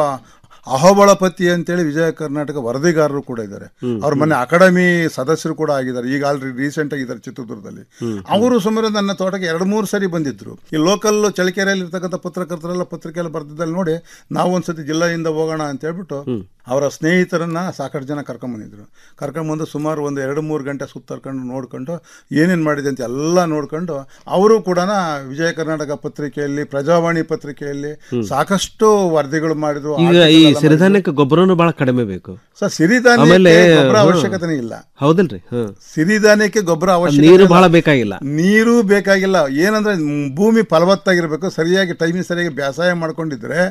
ಅಹೋಬಳಪತಿ ಅಂತೇಳಿ ವಿಜಯ ಕರ್ನಾಟಕ ವರದಿಗಾರರು ಕೂಡ ಇದ್ದಾರೆ ಅವ್ರ ಮನೆ ಅಕಾಡೆಮಿ ಸದಸ್ಯರು ಕೂಡ ಆಗಿದ್ದಾರೆ ಈಗ ಆಲ್ರೆಡಿ ರೀಸೆಂಟ್ ಆಗಿ ಇದ್ದಾರೆ ಚಿತ್ರದುರ್ಗದಲ್ಲಿ ಅವರು ಸುಮಾರು ನನ್ನ ತೋಟಕ್ಕೆ ಎರಡು ಮೂರು ಸರಿ ಬಂದಿದ್ರು ಈ ಲೋಕಲ್ ಚಳಿಕೆರೆಯಲ್ಲಿ ಇರ್ತಕ್ಕಂಥ ಪತ್ರಕರ್ತರೆಲ್ಲ ಪತ್ರಿಕೆಯಲ್ಲಿ ಬರ್ತಿದ್ದಲ್ಲಿ ನೋಡಿ ನಾವು ಒಂದ್ಸತಿ ಜಿಲ್ಲೆಯಿಂದ ಹೋಗೋಣ ಅಂತ ಹೇಳ್ಬಿಟ್ಟು ಅವರ ಸ್ನೇಹಿತರನ್ನ ಸಾಕಷ್ಟು ಜನ ಕರ್ಕೊಂಬಂದಿದ್ರು ಕರ್ಕೊಂಬಂದು ಸುಮಾರು ಒಂದು ಎರಡು ಮೂರು ಗಂಟೆ ಸುತ್ತರ್ಕೊಂಡು ನೋಡ್ಕೊಂಡು ಏನೇನು ಮಾಡಿದೆ ಅಂತ ಎಲ್ಲ ನೋಡ್ಕೊಂಡು ಅವರು ಕೂಡ ವಿಜಯ ಕರ್ನಾಟಕ ಪತ್ರಿಕೆಯಲ್ಲಿ ಪ್ರಜಾವಾಣಿ ಪತ್ರಿಕೆಯಲ್ಲಿ ಸಾಕಷ್ಟು ವರದಿಗಳು ಮಾಡಿದ್ರು ಈಗ article ಈ ಎಲ್ಲ ಮಾಡಿದ್ರು. ಸಿರಿಧಾನ್ಯಕ್ಕೆ ಗೊಬ್ಬರನೂ ಬಹಳ ಕಡಿಮೆ ಬೇಕು ಸರ್ ಸಿರಿಧಾನ್ಯಕ್ಕೆ ಆಮೇಲೆ ಗೊಬ್ಬರ ಹ್ಮ್. ಅವಶ್ಯಕತೆನೇ ಇಲ್ಲ ಹೌದಲ್ರಿ ಹ್ಮ್ ಸಿರಿಧಾನ್ಯಕ್ಕೆ ಗೊಬ್ಬರ ಅವಶ್ಯಕ ನೀರು ಬಹಳ ಬೇಕಾಗಿಲ್ಲ ನೀರು ಬೇಕಾಗಿಲ್ಲ ಏನಂದ್ರೆ ಮ್, ಭೂಮಿ ಫಲವತ್ತಾಗಿರ್ಬೇಕು ಸರಿಯಾಗಿ ಟೈಮಿಗೆ ಸರಿಯಾಗಿ ಬೇಸಾಯ ಮಾಡ್ಕೊಂಡಿದ್ರೆ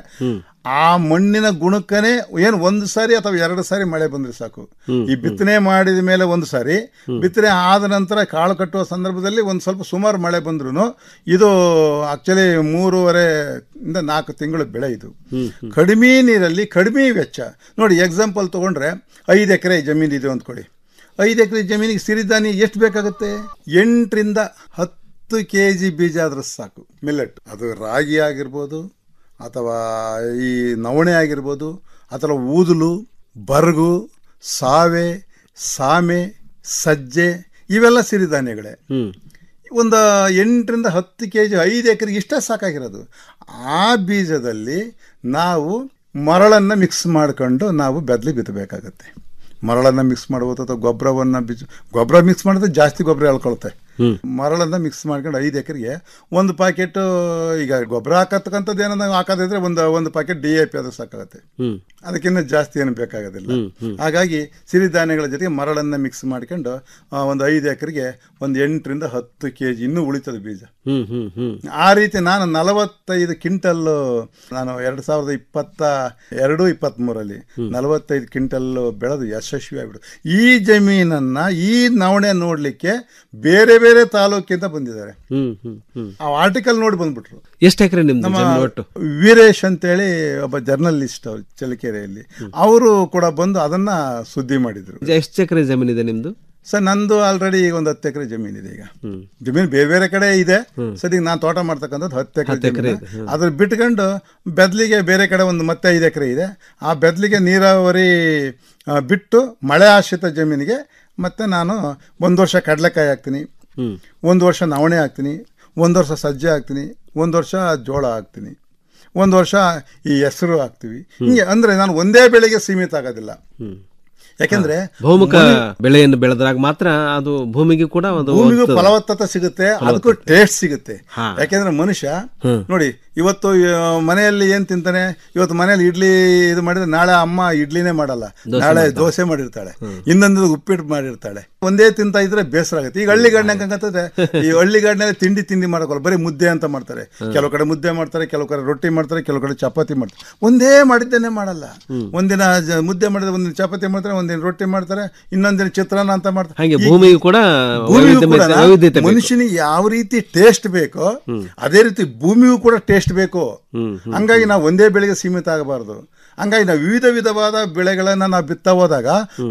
ಆ ಮಣ್ಣಿನ ಗುಣಕ್ಕನೇ ಏನು ಒಂದು ಸಾರಿ ಅಥವಾ ಎರಡು ಸಾರಿ ಮಳೆ ಬಂದ್ರೆ ಸಾಕು ಈ ಬಿತ್ತನೆ ಮಾಡಿದ ಮೇಲೆ ಒಂದು ಸಾರಿ ಬಿತ್ತನೆ ಆದ ನಂತರ ಕಾಳು ಕಟ್ಟುವ ಸಂದರ್ಭದಲ್ಲಿ ಒಂದು ಸ್ವಲ್ಪ ಸುಮಾರು ಮಳೆ ಬಂದ್ರು ಇದು ಆಕ್ಚುಲಿ ಮೂರುವರೆ ಇಂದ ನಾಲ್ಕು ತಿಂಗಳು ಬೆಳೆ ಇದು ಕಡಿಮೆ ನೀರಲ್ಲಿ ಕಡಿಮೆ ವೆಚ್ಚ ನೋಡಿ ಎಕ್ಸಾಂಪಲ್ ತಗೊಂಡ್ರೆ ಐದು ಎಕರೆ ಜಮೀನು ಇದೆ ಅಂದ್ಕೊಳ್ಳಿ ಐದು ಎಕರೆ ಜಮೀನಿಗೆ ಸಿರಿಧಾನ್ಯ ಎಷ್ಟು ಬೇಕಾಗುತ್ತೆ ಎಂಟರಿಂದ ಹತ್ತು ಕೆ ಜಿ ಬೀಜ ಆದ್ರೆ ಸಾಕು ಮಿಲ್ಲೆಟ್ ಅದು ರಾಗಿ ಆಗಿರ್ಬೋದು ಅಥವಾ ಈ ನವಣೆ ಆಗಿರ್ಬೋದು ಅಥವಾ ಊದಲು ಬರಗು ಸಾವೆ ಸಾಮೆ ಸಜ್ಜೆ ಇವೆಲ್ಲ ಸಿರಿಧಾನ್ಯಗಳೇ ಒಂದು ಎಂಟರಿಂದ ಹತ್ತು ಕೆ ಜಿ ಐದು ಎಕರೆಗೆ ಇಷ್ಟೇ ಸಾಕಾಗಿರೋದು ಆ ಬೀಜದಲ್ಲಿ ನಾವು ಮರಳನ್ನು ಮಿಕ್ಸ್ ಮಾಡ್ಕೊಂಡು ನಾವು ಬೆದಲಿ ಬಿತ್ತಬೇಕಾಗತ್ತೆ ಮರಳನ್ನು ಮಿಕ್ಸ್ ಮಾಡ್ಬೋದು ಅಥವಾ ಗೊಬ್ಬರವನ್ನು ಬೀಜ ಗೊಬ್ಬರ ಮಿಕ್ಸ್ ಮಾಡಿದ್ರೆ ಜಾಸ್ತಿ ಗೊಬ್ಬರ ಎಳ್ಕೊಳುತ್ತೆ ಮರಳನ್ನ ಮಿಕ್ಸ್ ಮಾಡ್ಕೊಂಡು ಐದು ಎಕರೆಗೆ ಒಂದು ಪ್ಯಾಕೆಟ್ ಈಗ ಗೊಬ್ಬರ ಹಾಕತಕ್ಕಂಥದ್ದು ಏನೋ ನಾವು ಹಾಕೋದಿದ್ರೆ ಒಂದು ಒಂದು ಪ್ಯಾಕೆಟ್ ಡಿ ಎ ಪಿ ಅದು ಸಾಕಾಗುತ್ತೆ ಹ್ಮ್ ಅದಕ್ಕಿಂತ ಜಾಸ್ತಿ ಏನು ಬೇಕಾಗೋದಿಲ್ಲ ಹ್ಮ್, ಹ್ಮ್. ಹಾಗಾಗಿ ಸಿರಿಧಾನ್ಯಗಳ ಜೊತೆಗೆ ಮರಳನ್ನು ಮಿಕ್ಸ್ ಮಾಡ್ಕೊಂಡು ಆ, ಒಂದು ಐದು ಎಕರೆಗೆ ಒಂದು ಎಂಟರಿಂದ ಹತ್ತು ಕೆ ಜಿ ಇನ್ನೂ ಉಳಿತದೆ ಬೀಜ ಹ್ಮ್ ಹ್ಮ್ ಹ್ಮ್ ಆ ರೀತಿ ನಾನು ನಲವತ್ತೈದು ಕ್ವಿಂಟಲ್ ನಾನು ಎರಡು ಸಾವಿರದ ಇಪ್ಪತ್ತ ಎರಡು ಇಪ್ಪತ್ತ್ಮೂರಲ್ಲಿ ನಲವತ್ತೈದು ಕ್ವಿಂಟಲ್ ಬೆಳೆದು ಯಶಸ್ವಿ ಆಗ್ಬಿಡು ಈ ಜಮೀನನ್ನ ಈ ನವಣೆ ನೋಡ್ಲಿಕ್ಕೆ ಬೇರೆ ಬೇರೆ ತಾಲೂಕಿಂದ ಬಂದಿದ್ದಾರೆ ಹ್ಮ್ ಹ್ಮ್ ಹ್ಮ್ ಆ ಆರ್ಟಿಕಲ್ ನೋಡಿ ಬಂದ್ಬಿಟ್ರು ಎಷ್ಟು ಎಕರೆ ನಿಮ್ದು ನಮ್ಮ ಜಮೀನು ಒಟ್ಟು ವೀರೇಶ್ ಅಂತೇಳಿ ಒಬ್ಬ ಜರ್ನಲಿಸ್ಟ್ ಅವ್ರು ಚಳಿಕೆರೆಯಲ್ಲಿ ಅವರು ಕೂಡ ಬಂದು ಅದನ್ನ ಸುದ್ದಿ ಮಾಡಿದ್ರು ಎಷ್ಟು ಎಕರೆ ಜಮೀನಿದೆ ನಿಮ್ದು ಸರ್ ನಂದು ಆಲ್ರೆಡಿ ಈಗ ಒಂದು ಹತ್ತು ಎಕರೆ ಜಮೀನಿದೆ ಈಗ ಜಮೀನು ಬೇರೆ ಬೇರೆ ಕಡೆ ಇದೆ ಸದ್ಯ ನಾನು ತೋಟ ಮಾಡ್ತಕ್ಕಂಥದ್ದು ಹತ್ತು ಹತ್ತು ಎಕರೆ ಎಕರೆ ಇದೆ, ಹ್ಮ್. ಅದ್ರ ಬಿಟ್ಕೊಂಡು ಬೆದ್ಲಿಗೆ ಬೇರೆ ಕಡೆ ಒಂದು ಮತ್ತೆ ಐದು ಎಕರೆ ಇದೆ ಆ ಬೆದ್ಲಿಗೆ ನೀರಾವರಿ ಆ, ಬಿಟ್ಟು ಮಳೆ ಆಶ್ರಿತ ಜಮೀನಿಗೆ ಮತ್ತೆ ನಾನು ಒಂದು ವರ್ಷ ಕಡಲೆಕಾಯಿ ಹಾಕ್ತೀನಿ ಹ್ಮ್ ಒಂದು ವರ್ಷ ನವಣೆ ಹಾಕ್ತೀನಿ ಒಂದು ವರ್ಷ ಸಜ್ಜೆ ಹಾಕ್ತೀನಿ ಒಂದು ವರ್ಷ ಜೋಳ ಹಾಕ್ತೀನಿ ಒಂದು ವರ್ಷ ಈ ಹೆಸರು ಹಾಕ್ತೀವಿ ಹಿಂಗೆ ಅಂದರೆ ನಾನು ಒಂದೇ ಬೆಳೆಗೆ ಸೀಮಿತ ಆಗೋದಿಲ್ಲ ಹ್ಮ್ ಯಾಕೆಂದ್ರೆ ಬಹುಮುಖ ಬೆಳೆಯನ್ನು ಬೆಳೆದ್ರಾಗ ಮಾತ್ರ ಅದು ಭೂಮಿಗೆ ಕೂಡ ಒಂದು ಭೂಮಿಗೂ ಒತ್ತು- ಫಲವತ್ತತೆ ಸಿಗುತ್ತೆ ಅದಕ್ಕೂ ಟೇಸ್ಟ್ ಸಿಗುತ್ತೆ ಹಾ. ಯಾಕೆಂದ್ರೆ ಮನುಷ್ಯ ಹ್ಮ್. ನೋಡಿ ಇವತ್ತು ಆ, ಮನೆಯಲ್ಲಿ ಏನ್ ತಿಂತಾನೆ ಇವತ್ತು ಮನೆಯಲ್ಲಿ ಇಡ್ಲಿ ಇದು ಮಾಡಿದ್ರೆ ನಾಳೆ ಅಮ್ಮ ಇಡ್ಲಿನೇ ಮಾಡಲ್ಲ ದೋಸೆ ನಾಳೆ ಮಾಡ್ತಾಳೆ. ದೋಸೆ ಮಾಡಿರ್ತಾಳೆ ಇನ್ನೊಂದು ಉಪ್ಪಿಟ್ಟು ಮಾಡಿರ್ತಾಳೆ ಒಂದೇ ತಿಂತಾ ಇದ್ರೆ ಬೇಸರ ಆಗುತ್ತೆ ಈಗ ಹಳ್ಳಿ ಗಾಡಿನ ಹೆಂಗಂತಂದ್ರೆ ಈ ಹಳ್ಳಿ ಗಾಡಿನಲ್ಲಿ ತಿಂಡಿ ತಿಂಡಿ ಮಾಡಕ್ಕಲ್ಲ ಬರೀ ಮುದ್ದೆ ಅಂತ ಮಾಡ್ತಾರೆ ಕೆಲವು ಕಡೆ ಮುದ್ದೆ ಮಾಡ್ತಾರೆ ಕೆಲವು ಕಡೆ ರೊಟ್ಟಿ ಮಾಡ್ತಾರೆ ಕೆಲವು ಕಡೆ ಚಪಾತಿ ಮಾಡ್ತಾರೆ ಒಂದೇ ಮಾಡಿದ್ದೇನೆ ಮಾಡಲ್ಲ ಒಂದಿನ ಜ- ಮುದ್ದೆ ಮಾಡಿದ್ರೆ ಒಂದಿನ ಚಪಾತಿ ಮಾಡ್ತಾರೆ ಒಂದಿನ ರೊಟ್ಟಿ ಮಾಡ್ತಾರೆ ಇನ್ನೊಂದಿನ ಚಿತ್ರಾನ್ನ ಅಂತ ಮಾಡ್ತಾರೆ ಹಾಗೆ ಈ- ಭೂಮಿಗೂ ಕೂಡ ಭೂಮಿಗೂ ವೈವಿಧ್ಯಮಯ- ಕೂಡ ವೈವಿಧ್ಯತೆ ಬೇಕು. ಮನುಷ್ಯನಿಗೆ ಯಾವ ರೀತಿ ಟೇಸ್ಟ್ ಬೇಕೋ ಅದೇ ರೀತಿ ಭೂಮಿಗೂ ಕೂಡ ಟೇಸ್ಟ್ ಬೇಕು ಹ್ಮ್, ಹ್ಮ್, ಹಂಗಾಗಿ ನಾವು ಒಂದೇ ಬೆಳೆಗೆ ಸೀಮಿತ ಆಗಬಾರ್ದು ಹಂಗಾಗಿ ನಾವು ವಿವಿಧ ವಿಧವಾದ ಬೆಳೆಗಳನ್ನ ನಾವು ಬಿತ್ತಾ ಹೋದಾಗ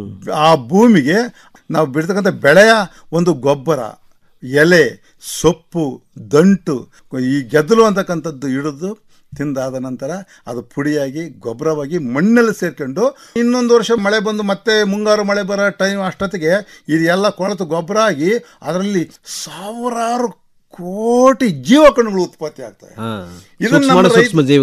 ಆ ಭೂಮಿಗೆ ನಾವು ಬಿಡ್ತಕ್ಕಂಥ ಬೆಳೆಯ ಒಂದು ಗೊಬ್ಬರ ಎಲೆ ಸೊಪ್ಪು ದಂಟು ಈ ಗೆದ್ದಲು ಅಂತಕ್ಕಂಥದ್ದು ಹಿಡಿದು ತಿಂದಾದ ನಂತರ ಅದು ಪುಡಿಯಾಗಿ ಗೊಬ್ಬರವಾಗಿ ಮಣ್ಣಲ್ಲಿ ಸೇರ್ಕೊಂಡು ಇನ್ನೊಂದು ವರ್ಷ ಮಳೆ ಬಂದು ಮತ್ತೆ ಮುಂಗಾರು ಮಳೆ ಬರೋ ಟೈಮ್ ಅಷ್ಟೊತ್ತಿಗೆ ಇದೆಲ್ಲ ಕೊಳೆತು ಗೊಬ್ಬರ ಆಗಿ ಅದರಲ್ಲಿ ಸಾವಿರಾರು ಕೋಟಿ ಜೀವಕಣಗಳು ಉತ್ಪತ್ತಿ ಆಗ್ತವೆ ಹಾ. ಇದನ್ನ ಸೂಕ್ಷ್ಮಾಣು ನಮ್ಮ ರೈತ- ಸೂಕ್ಷ್ಮ ಜೀವಿಗಳು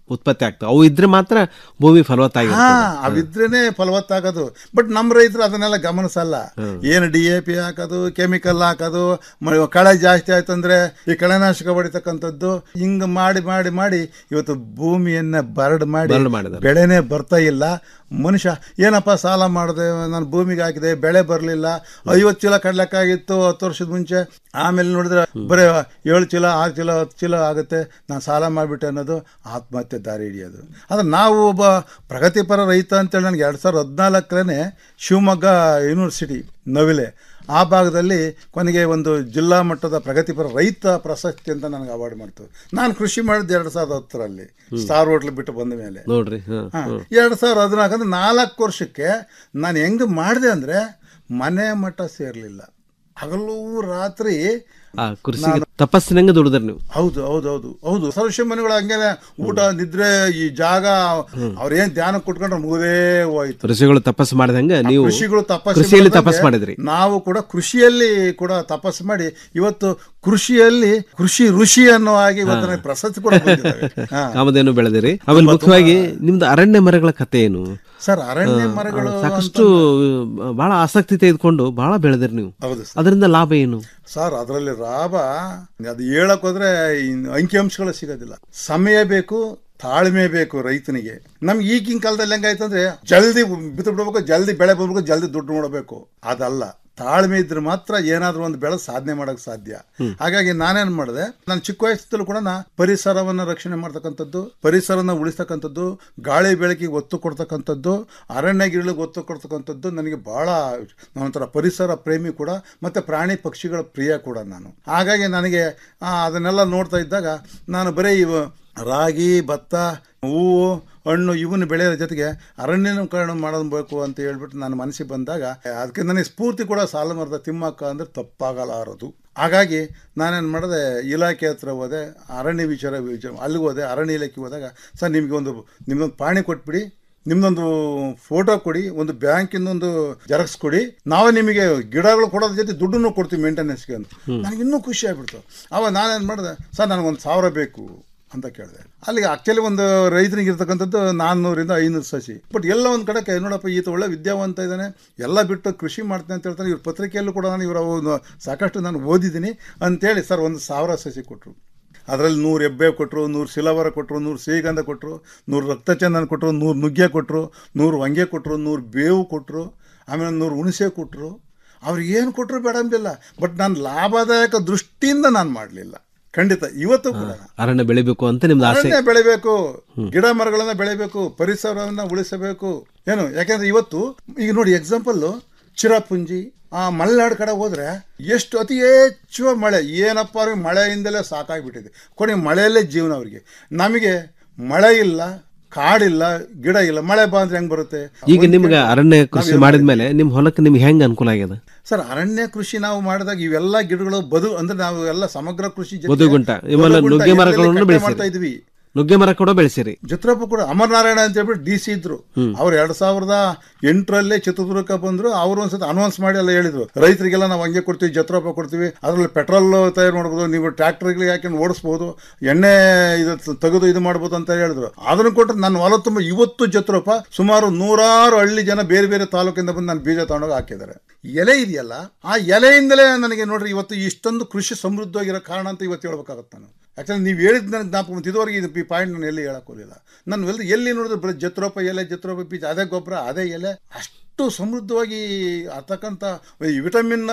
ಉತ್ಪತ್ತಿ ಆಗ್ತವೆ ಅವು ಇದ್ರೆ ಮಾತ್ರ ಭೂಮಿ ಹಾ ಫಲವತ್ತಾಗಿರ್ತದೆ ಅವಿದ್ರೇನೆ ಫಲವತ್ತಾಗೋದು ಬಟ್ ನಮ್ಮ ರೈತರು ಅದನ್ನೆಲ್ಲ ಗಮನಿಸಲ್ಲ ಏನು ಡಿ ಎ ಪಿ ಹಾಕೋದು ಕೆಮಿಕಲ್ ಹಾಕೋದು ಮ- ಕಳೆ ಜಾಸ್ತಿ ಆಯ್ತಂದ್ರೆ ಈ ಕಳೆನಾಶಕ ಹೊಡಿತಕ್ಕಂಥದ್ದು ಹಿಂಗ್ ಮಾಡಿ ಮಾಡಿ ಮಾಡಿ ಇವತ್ತು ಭೂಮಿಯನ್ನ ಬರಡು ಮಾಡಿ ಬರಡು ಮಾಡಿದ್ದಾರೆ. ಬೆಳೆನೇ ಬರ್ತಾ ಇಲ್ಲ ಮನುಷ್ಯ ಏನಪ್ಪ ಸಾಲ ಮಾಡಿದೆ ನಾನು ಭೂಮಿಗೆ ಹಾಕಿದೆ ಬೆಳೆ ಬರಲಿಲ್ಲ ಐವತ್ತು ಚೀಲ ಕಡ್ಲೆಕ್ಕಾಗಿತ್ತು ಹತ್ತು ವರ್ಷದ ಮುಂಚೆ ಆಮೇಲೆ ನೋಡಿದ್ರೆ ಬರೀ ಏಳು ಚೀಲ ಆರು ಚೀಲ ಹತ್ತು ಚೀಲ ಆಗುತ್ತೆ ನಾನು ಸಾಲ ಮಾಡಿಬಿಟ್ಟೆ ಅನ್ನೋದು ಆತ್ಮಹತ್ಯೆ ದಾರಿ ಹಿಡಿಯೋದು ಆದರೆ ನಾವು ಒಬ್ಬ ಪ್ರಗತಿಪರ ರೈತ ಅಂತೇಳಿ ನನಗೆ ಎರಡು ಸಾವಿರದ ಹದಿನಾಲ್ಕರೇ ಶಿವಮೊಗ್ಗ ಯೂನಿವರ್ಸಿಟಿ ನವಿಲೆ ಆ ಭಾಗದಲ್ಲಿ ಕೊನೆಗೆ ಒಂದು ಜಿಲ್ಲಾ ಮಟ್ಟದ ಪ್ರಗತಿಪರ ರೈತ ಪ್ರಶಸ್ತಿ ಅಂತ ನನಗೆ ಅವಾರ್ಡ್ ಮಾಡ್ತು ನಾನು ಕೃಷಿ ಮಾಡಿದ್ದು ಎರಡು ಸಾವಿರದ ಹತ್ತರಲ್ಲಿ ಸ್ಟಾರ್ ಹೋಟ್ಲ್ ಬಿಟ್ಟು ಬಂದ ಮೇಲೆ ನೋಡ್ರಿ ಹಾ, ಹಾ, ಹಾ. ಎರಡು ಸಾವಿರದ ಹದಿನಾಲ್ಕು ಅಂದ್ರೆ ನಾಲ್ಕು ವರ್ಷಕ್ಕೆ ನಾನು ಹೆಂಗೆ ಮಾಡಿದೆ ಅಂದರೆ ಮನೆ ಮಠ ಸೇರಲಿಲ್ಲ ಹಗಲು ರಾತ್ರಿ ಆ ಕೃಷಿಗೆ ತಪಸ್ಸಿನಂಗೆ ದುಡಿದ್ರಿ ನೀವು ಹೌದು ಹೌದು ಹೌದು ಹೌದು ಸರ್ವಶ್ಯ ಮನೆಗಳು ಹಂಗೇನೆ ಊಟ ನಿದ್ರೆ ಈ ಜಾಗ ಅವ್ರೇನ್ ಧ್ಯಾನ ಕೊಟ್ಕೊಂಡ್ರೆ ಮುಗದೇ ಹೋಯ್ತು ಋಷಿಗಳು ತಪಸ್ಸು ಮಾಡಿದಂಗೆ ಆ ನೀವು ಕೃಷಿಗಳು ತಪಸ್ಸು ಕೃಷಿಯಲ್ಲಿ ಮಾಡ್ದಂಗೆ ತಪಸ್ಸು ಮಾಡಿದ್ರಿ ನಾವು ಕೂಡ ಕೃಷಿಯಲ್ಲಿ ಕೂಡ ತಪಸ್ಸು ಮಾಡಿ ಇವತ್ತು ಕೃಷಿಯಲ್ಲಿ ಕೃಷಿ ಋಷಿ ಅನ್ನೋ ಹಾಗೆ ಇವತ್ತು ನನಗೆ ಪ್ರಶಸ್ತಿ ಕೂಡ ಬಂದಿದ್ದಾವೆ. ಹಾ. ಕಾಮಧೇನು ಬೆಳೆದಿರಿ ಆಮೇಲೆ ಮುಖ್ಯವಾಗಿ ನಿಮ್ದು ಅರಣ್ಯ ಮರಗಳ ಕಥೆ ಏನು ಸರ್ ಅರಣ್ಯ ಆ, ಮರಗಳು ಸಾಕಷ್ಟು ಬಹಳ ಆಸಕ್ತಿ ತೆಗೆದುಕೊಂಡು ಬಹಳ ಬೆಳೆದಿರಿ ನೀವು ಹೌದು ಅದರಿಂದ ಲಾಭ ಏನು ಸರ್ ಅದರಲ್ಲಿ ಲಾಭ ಅದು ಹೇಳಕ್ ಹೋದ್ರೆ ಇನ್ ಅಂಕಿಅಂಶಗಳು ಸಿಗೋದಿಲ್ಲ ಸಮಯ ಬೇಕು ತಾಳ್ಮೆ ಬೇಕು ರೈತನಿಗೆ ನಮ್ಗೆ ಈಗಿನ ಕಾಲದಲ್ಲಿ ಹೆಂಗಾಯ್ತಂದ್ರೆ ಜಲ್ದಿ ಬಿತ್ತು ಬಿಡ್ಬೇಕು ಜಲ್ದಿ ಬೆಳೆ ಬರ್ಬೇಕು ಜಲ್ದಿ ದುಡ್ಡು ನೋಡಬೇಕು ಅದಲ್ಲ ತಾಳ್ಮೆ ಇದ್ರೆ ಮಾತ್ರ ಏನಾದ್ರೂ ಒಂದು ಬೆಳೆ ಸಾಧನೆ ಮಾಡಕ್ ಸಾಧ್ಯ ಹಾಗಾಗಿ ನಾನೇನ್ ಮಾಡಿದೆ ನಾನು ಚಿಕ್ಕ ವಯಸ್ಸಲ್ಲೂ ಕೂಡ ನಾ ಪರಿಸರವನ್ನ ರಕ್ಷಣೆ ಮಾಡ್ತಕ್ಕಂಥದ್ದು ಪರಿಸರನ ಉಳಿಸ್ತಕ್ಕಂಥದ್ದು ಗಾಳಿ ಬೆಳಕಿಗೆ ಒತ್ತು ಕೊಡ್ತಕ್ಕಂಥದ್ದು ಅರಣ್ಯ ಗಿಡಗಳಿಗೆ ಒತ್ತು ಕೊಡ್ತಕ್ಕಂಥದ್ದು ನನಗೆ ಬಹಳ ನಾನೊಂಥರ ಪರಿಸರ ಪ್ರೇಮಿ ಕೂಡ ಮತ್ತೆ ಪ್ರಾಣಿ ಪಕ್ಷಿಗಳ ಪ್ರಿಯ ಕೂಡ ನಾನು ಹಾಗಾಗಿ ನನಗೆ ಆ, ಅದನ್ನೆಲ್ಲ ನೋಡ್ತಾ ಇದ್ದಾಗ ನಾನು ಬರೀ ಇವು ರಾಗಿ ಭತ್ತ ಹೂವು ಹಣ್ಣು ಇವನ್ನ ಬೆಳೆಯೋದ್ರ ಜೊತೆಗೆ ಅರಣ್ಯೀಕರಣ ಮಾಡಬೇಕು ಅಂತ ಹೇಳ್ಬಿಟ್ಟು ನನ್ನ ಮನಸ್ಸಿಗೆ ಬಂದಾಗ ಅದಕ್ಕೆ ನನಗೆ ಸ್ಫೂರ್ತಿ ಕೂಡ ಸಾಲ ಮರದ ತಿಮ್ಮಕ್ಕ ಅಂದ್ರೆ ತಪ್ಪಾಗಲಾರದು ಹಾಗಾಗಿ ನಾನೇನು ಮಾಡಿದೆ ಇಲಾಖೆ ಹತ್ರ ಹೋದೆ ಅರಣ್ಯ ವಿಚಾರ ವಿಚಾರ ಅಲ್ಲಿಗೆ ಹೋದೆ ಅರಣ್ಯ ಇಲಾಖೆಗೆ ಹೋದಾಗ ಸರ್ ನಿಮಗೆ ಒಂದು ನಿಮ್ದೊಂದು ಪಾಣಿ ಕೊಟ್ಬಿಡಿ ನಿಮ್ದೊಂದು ಫೋಟೋ ಕೊಡಿ ಒಂದು ಬ್ಯಾಂಕಿಂದೊಂದು ಜೆರಾಕ್ಸ್ ಕೊಡಿ ನಾವೇ ನಿಮಗೆ ಗಿಡಗಳು ಕೊಡೋದ್ರ ಜೊತೆ ದುಡ್ಡನ್ನು ಕೊಡ್ತೀವಿ ಮೇಂಟೆನೆನ್ಸ್ಗೆ ಅಂತ ನನಗೆ ಇನ್ನೂ ಖುಷಿ ಆಗ್ಬಿಡ್ತು ಅವಾಗ ನಾನೇನು ಮಾಡಿದೆ ಸರ್ ನನಗೊಂದು ಸಾವಿರ ಬೇಕು ಅಂತ ಕೇಳಿದೆ ಅಲ್ಲಿಗೆ ಆಕ್ಚುಲಿ ಒಂದು ರೈತನಿಗೆ ಇರ್ತಕ್ಕಂಥದ್ದು ನಾನ್ನೂರಿಂದ ಐನೂರು ಸಸಿ ಬಟ್ ಎಲ್ಲ ಒಂದು ಕಡೆಗೆ ನೋಡಪ್ಪ ಈತ ಒಳ್ಳೆ ವಿದ್ಯಾವಂತ ಇದ್ದಾನೆ ಎಲ್ಲ ಬಿಟ್ಟು ಕೃಷಿ ಮಾಡ್ತಾನೆ ಅಂತ ಹೇಳ್ತಾನೆ ಇವ್ರ ಪತ್ರಿಕೆಯಲ್ಲೂ ಕೂಡ ನಾನು ಇವರ ಒಂದು ಸಾಕಷ್ಟು ನಾನು ಓದಿದ್ದೀನಿ ಅಂತೇಳಿ ಸರ್ ಒಂದು ಸಾವಿರ ಸಸಿ ಕೊಟ್ಟರು ಅದರಲ್ಲಿ ನೂರು ಎಬ್ಬೆ ಕೊಟ್ಟರು ನೂರು ಸಿಲವರ ಕೊಟ್ಟರು ನೂರು ಶ್ರೀಗಂಧ ಕೊಟ್ಟರು ನೂರು ರಕ್ತಚಂದನ ಕೊಟ್ಟರು ನೂರು ನುಗ್ಗೆ ಕೊಟ್ಟರು ನೂರು ಹೊಂಗೆ ಕೊಟ್ಟರು ನೂರು ಬೇವು ಕೊಟ್ಟರು ಆಮೇಲೆ ನೂರು ಹುಣಸೆ ಕೊಟ್ಟರು ಅವ್ರಿಗೆ ಏನು ಕೊಟ್ಟರು ಬೇಡ ಅಂದಿಲ್ಲ ಬಟ್ ನಾನು ಲಾಭದಾಯಕ ದೃಷ್ಟಿಯಿಂದ ನಾನು ಮಾಡಲಿಲ್ಲ ಖಂಡಿತ ಇವತ್ತು ಕೂಡ ಅರಣ್ಯ ಬೆಳಿಬೇಕು ಅಂತ ನಿಮ್ದು ಆಸೆ ಅರಣ್ಯ ಬೆಳಿಬೇಕು ಗಿಡ ಮರಗಳನ್ನ ಬೆಳಿಬೇಕು ಪರಿಸರವನ್ನ ಉಳಿಸಬೇಕು ಏನು ಯಾಕಂದ್ರೆ ಇವತ್ತು ಈಗ ನೋಡಿ ಎಕ್ಸಾಂಪಲ್ ಚಿರಾಪುಂಜಿ ಆ ಮಲೆನಾಡು ಕಡೆ ಹೋದ್ರೆ ಎಷ್ಟು ಅತಿ ಹೆಚ್ಚು ಮಳೆ ಏನಪ್ಪ ಅವ್ರಿಗೆ ಮಳೆಯಿಂದಲೇ ಸಾಕಾಗ್ಬಿಟ್ಟಿದೆ ಕೊನೆಗೆ ಮಳೆಯಲ್ಲೇ ಜೀವನ ಅವರಿಗೆ ನಮಗೆ ಮಳೆ ಇಲ್ಲ ಕಾಡಿಲ್ಲ ಗಿಡ ಇಲ್ಲ ಮಳೆ ಬಂದ್ರೆ ಹೆಂಗ್ ಬರುತ್ತೆ ಈಗ ನಿಮ್ಗೆ ಅರಣ್ಯ ಕೃಷಿ ಮಾಡಿದ್ಮೇಲೆ ನಿಮ್ ಹೊಲಕ್ಕೆ ನಿಮ್ಗೆ ಹೆಂಗ್ ಅನುಕೂಲ ಆಗ್ಯದ ಸರ್ ಅರಣ್ಯ ಕೃಷಿ ನಾವು ಮಾಡಿದಾಗ ಇವೆಲ್ಲ ಗಿಡಗಳು ಬದು ಅಂದ್ರೆ ನಾವು ಎಲ್ಲ ಸಮಗ್ರ ಕೃಷಿ ಜೊತೆಗೆ ಬದುಗುಂಟ ಇವೆಲ್ಲ ಬದುಗುಂಟ ನುಗ್ಗೆ ಎಲ್ಲೆಲ್ಲಿ ಮರಗಳನ್ನು ಕಟ್ಟೆ ಮಾಡ್ತಾ ಬೆಳೆಸಿರಿ ಇದ್ವಿ ನುಗ್ಗೆ ಮರ ಕೂಡ ಬೆಳೆಸಿರಿ ಜತ್ರಪ್ಪ ಕೂಡ ಅಮರನಾರಾಯಣ ಅಂತ ಹೇಳ್ಬಿಟ್ಟು ಡಿ ಸಿ ಇದ್ರು ಅವ್ರು ಎರಡ್ ಸಾವಿರದ ಎಂಟರಲ್ಲೇ ಚಿತ್ರದುರ್ಗಕ್ಕೆ ಬಂದ್ರು ಅವ್ರು ಒಂದ್ಸತಿ ಅನೌನ್ಸ್ ಮಾಡಿ ಎಲ್ಲ ಹೇಳಿದ್ರು ರೈತರಿಗೆಲ್ಲ ನಾವು ಹಂಗೆ ಕೊಡ್ತೀವಿ ಜತ್ರಪ್ಪ ಕೊಡ್ತೀವಿ ಅದರಲ್ಲಿ ಪೆಟ್ರೋಲ್ ತಯಾರು ಮಾಡ್ಬೋದು ನೀವು ಟ್ರ್ಯಾಕ್ಟರ್ಗಳಿಗೆ ಹಾಕೊಂಡು ಓಡಿಸ್ಬೋದು ಎಣ್ಣೆ ಇದು ತೆಗೆದು ಇದು ಮಾಡ್ಬೋದು ಅಂತ ಹೇಳಿದ್ರು ಅದನ್ನು ಕೊಟ್ಟರೆ ನನ್ನ ಹೊಲ ತುಂಬ ಇವತ್ತು ಜತ್ರಪ್ಪ ಸುಮಾರು ನೂರಾರು ಹಳ್ಳಿ ಜನ ಬೇರೆ ಬೇರೆ ತಾಲೂಕಿಂದ ಬಂದು ನಾನು ಬೀಜ ತಗೊಂಡೋಗಿ ಹಾಕಿದ್ದಾರೆ ಎಲೆ ಇದೆಯಲ್ಲ ಆ ಎಲೆಯಿಂದಲೇ ನನಗೆ ನೋಡ್ರಿ ಇವತ್ತು ಇಷ್ಟೊಂದು ಕೃಷಿ ಸಮೃದ್ಧವಾಗಿರೋ ಕಾರಣ ಅಂತ ಇವತ್ತು ಹೇಳ್ಬೇಕಾಗತ್ತೆ ನಾನು ಯಾಕಂದ್ರೆ ನೀವು ಹೇಳಿದ ನನಗೆ ಜ್ಞಾಪಕ ಬಂತು ಇದುವರೆಗೆ ಇದು ಈ ಪಾಯಿಂಟ್ ನಾನು ಎಲ್ಲಿ ಹೇಳಕ್ ಹೋಗಲಿಲ್ಲ ನಾನು ಎಲ್ಲಿ ಎಲ್ಲಿ ನೋಡಿದ್ರೆ ಬರೀ ಜತ್ರೋಪ ಎಲೆ ಜತ್ರೋಪ ಬೀಜ ಅದೇ ಗೊಬ್ಬರ ಅದೇ ಎಲೆ ಅಷ್ಟು ಸಮೃದ್ಧವಾಗಿ ಆಗ್ತಕ್ಕಂಥ ಈ ವಿಟಮಿನ್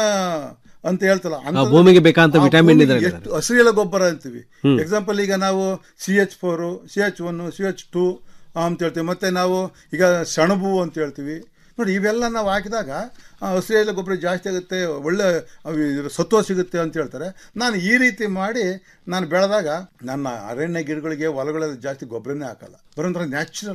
ಅಂತ ಹೇಳ್ತಲ್ಲ ಆ ಭೂಮಿಗೆ ಬೇಕಾದಂತ ಆ ವಿಟಮಿನ್ ಭೂಮಿಗೆ ಇದ್ರಾಗ ಎಷ್ಟು ಹಸಿರೆಲೆ ಗೊಬ್ಬರ ಅಂತೀವಿ ಹ್ಮ್. ಎಕ್ಸಾಂಪಲ್ ಈಗ ನಾವು C H four C H one C H two ಅಂತ ಹೇಳ್ತೀವಿ ಮತ್ತೆ ನಾವು ಈಗ ಸೆಣಬು ಅಂತ ಹೇಳ್ತೀವಿ ನೋಡಿ ಇವೆಲ್ಲ ನಾವು ಹಾಕಿದಾಗ ಆ, ಹಸಿರೆಲೆ ಗೊಬ್ಬರ ಜಾಸ್ತಿ ಆಗುತ್ತೆ ಒಳ್ಳೆ ಅವು ಇದ್ರ ಸತ್ವ ಸಿಗುತ್ತೆ ಅಂತ ಹೇಳ್ತಾರೆ ನಾನು ಈ ರೀತಿ ಮಾಡಿ ನಾನು ಬೆಳೆದಾಗ ನನ್ನ ಅರಣ್ಯ ಗಿಡಗಳಿಗೆ ಹೊಲಗಳಲ್ಲಿ ಜಾಸ್ತಿ ಗೊಬ್ಬರನೇ ಹಾಕಲ್ಲ ಬರೋಂದ್ರೆ ನ್ಯಾಚುರಲ್ಲು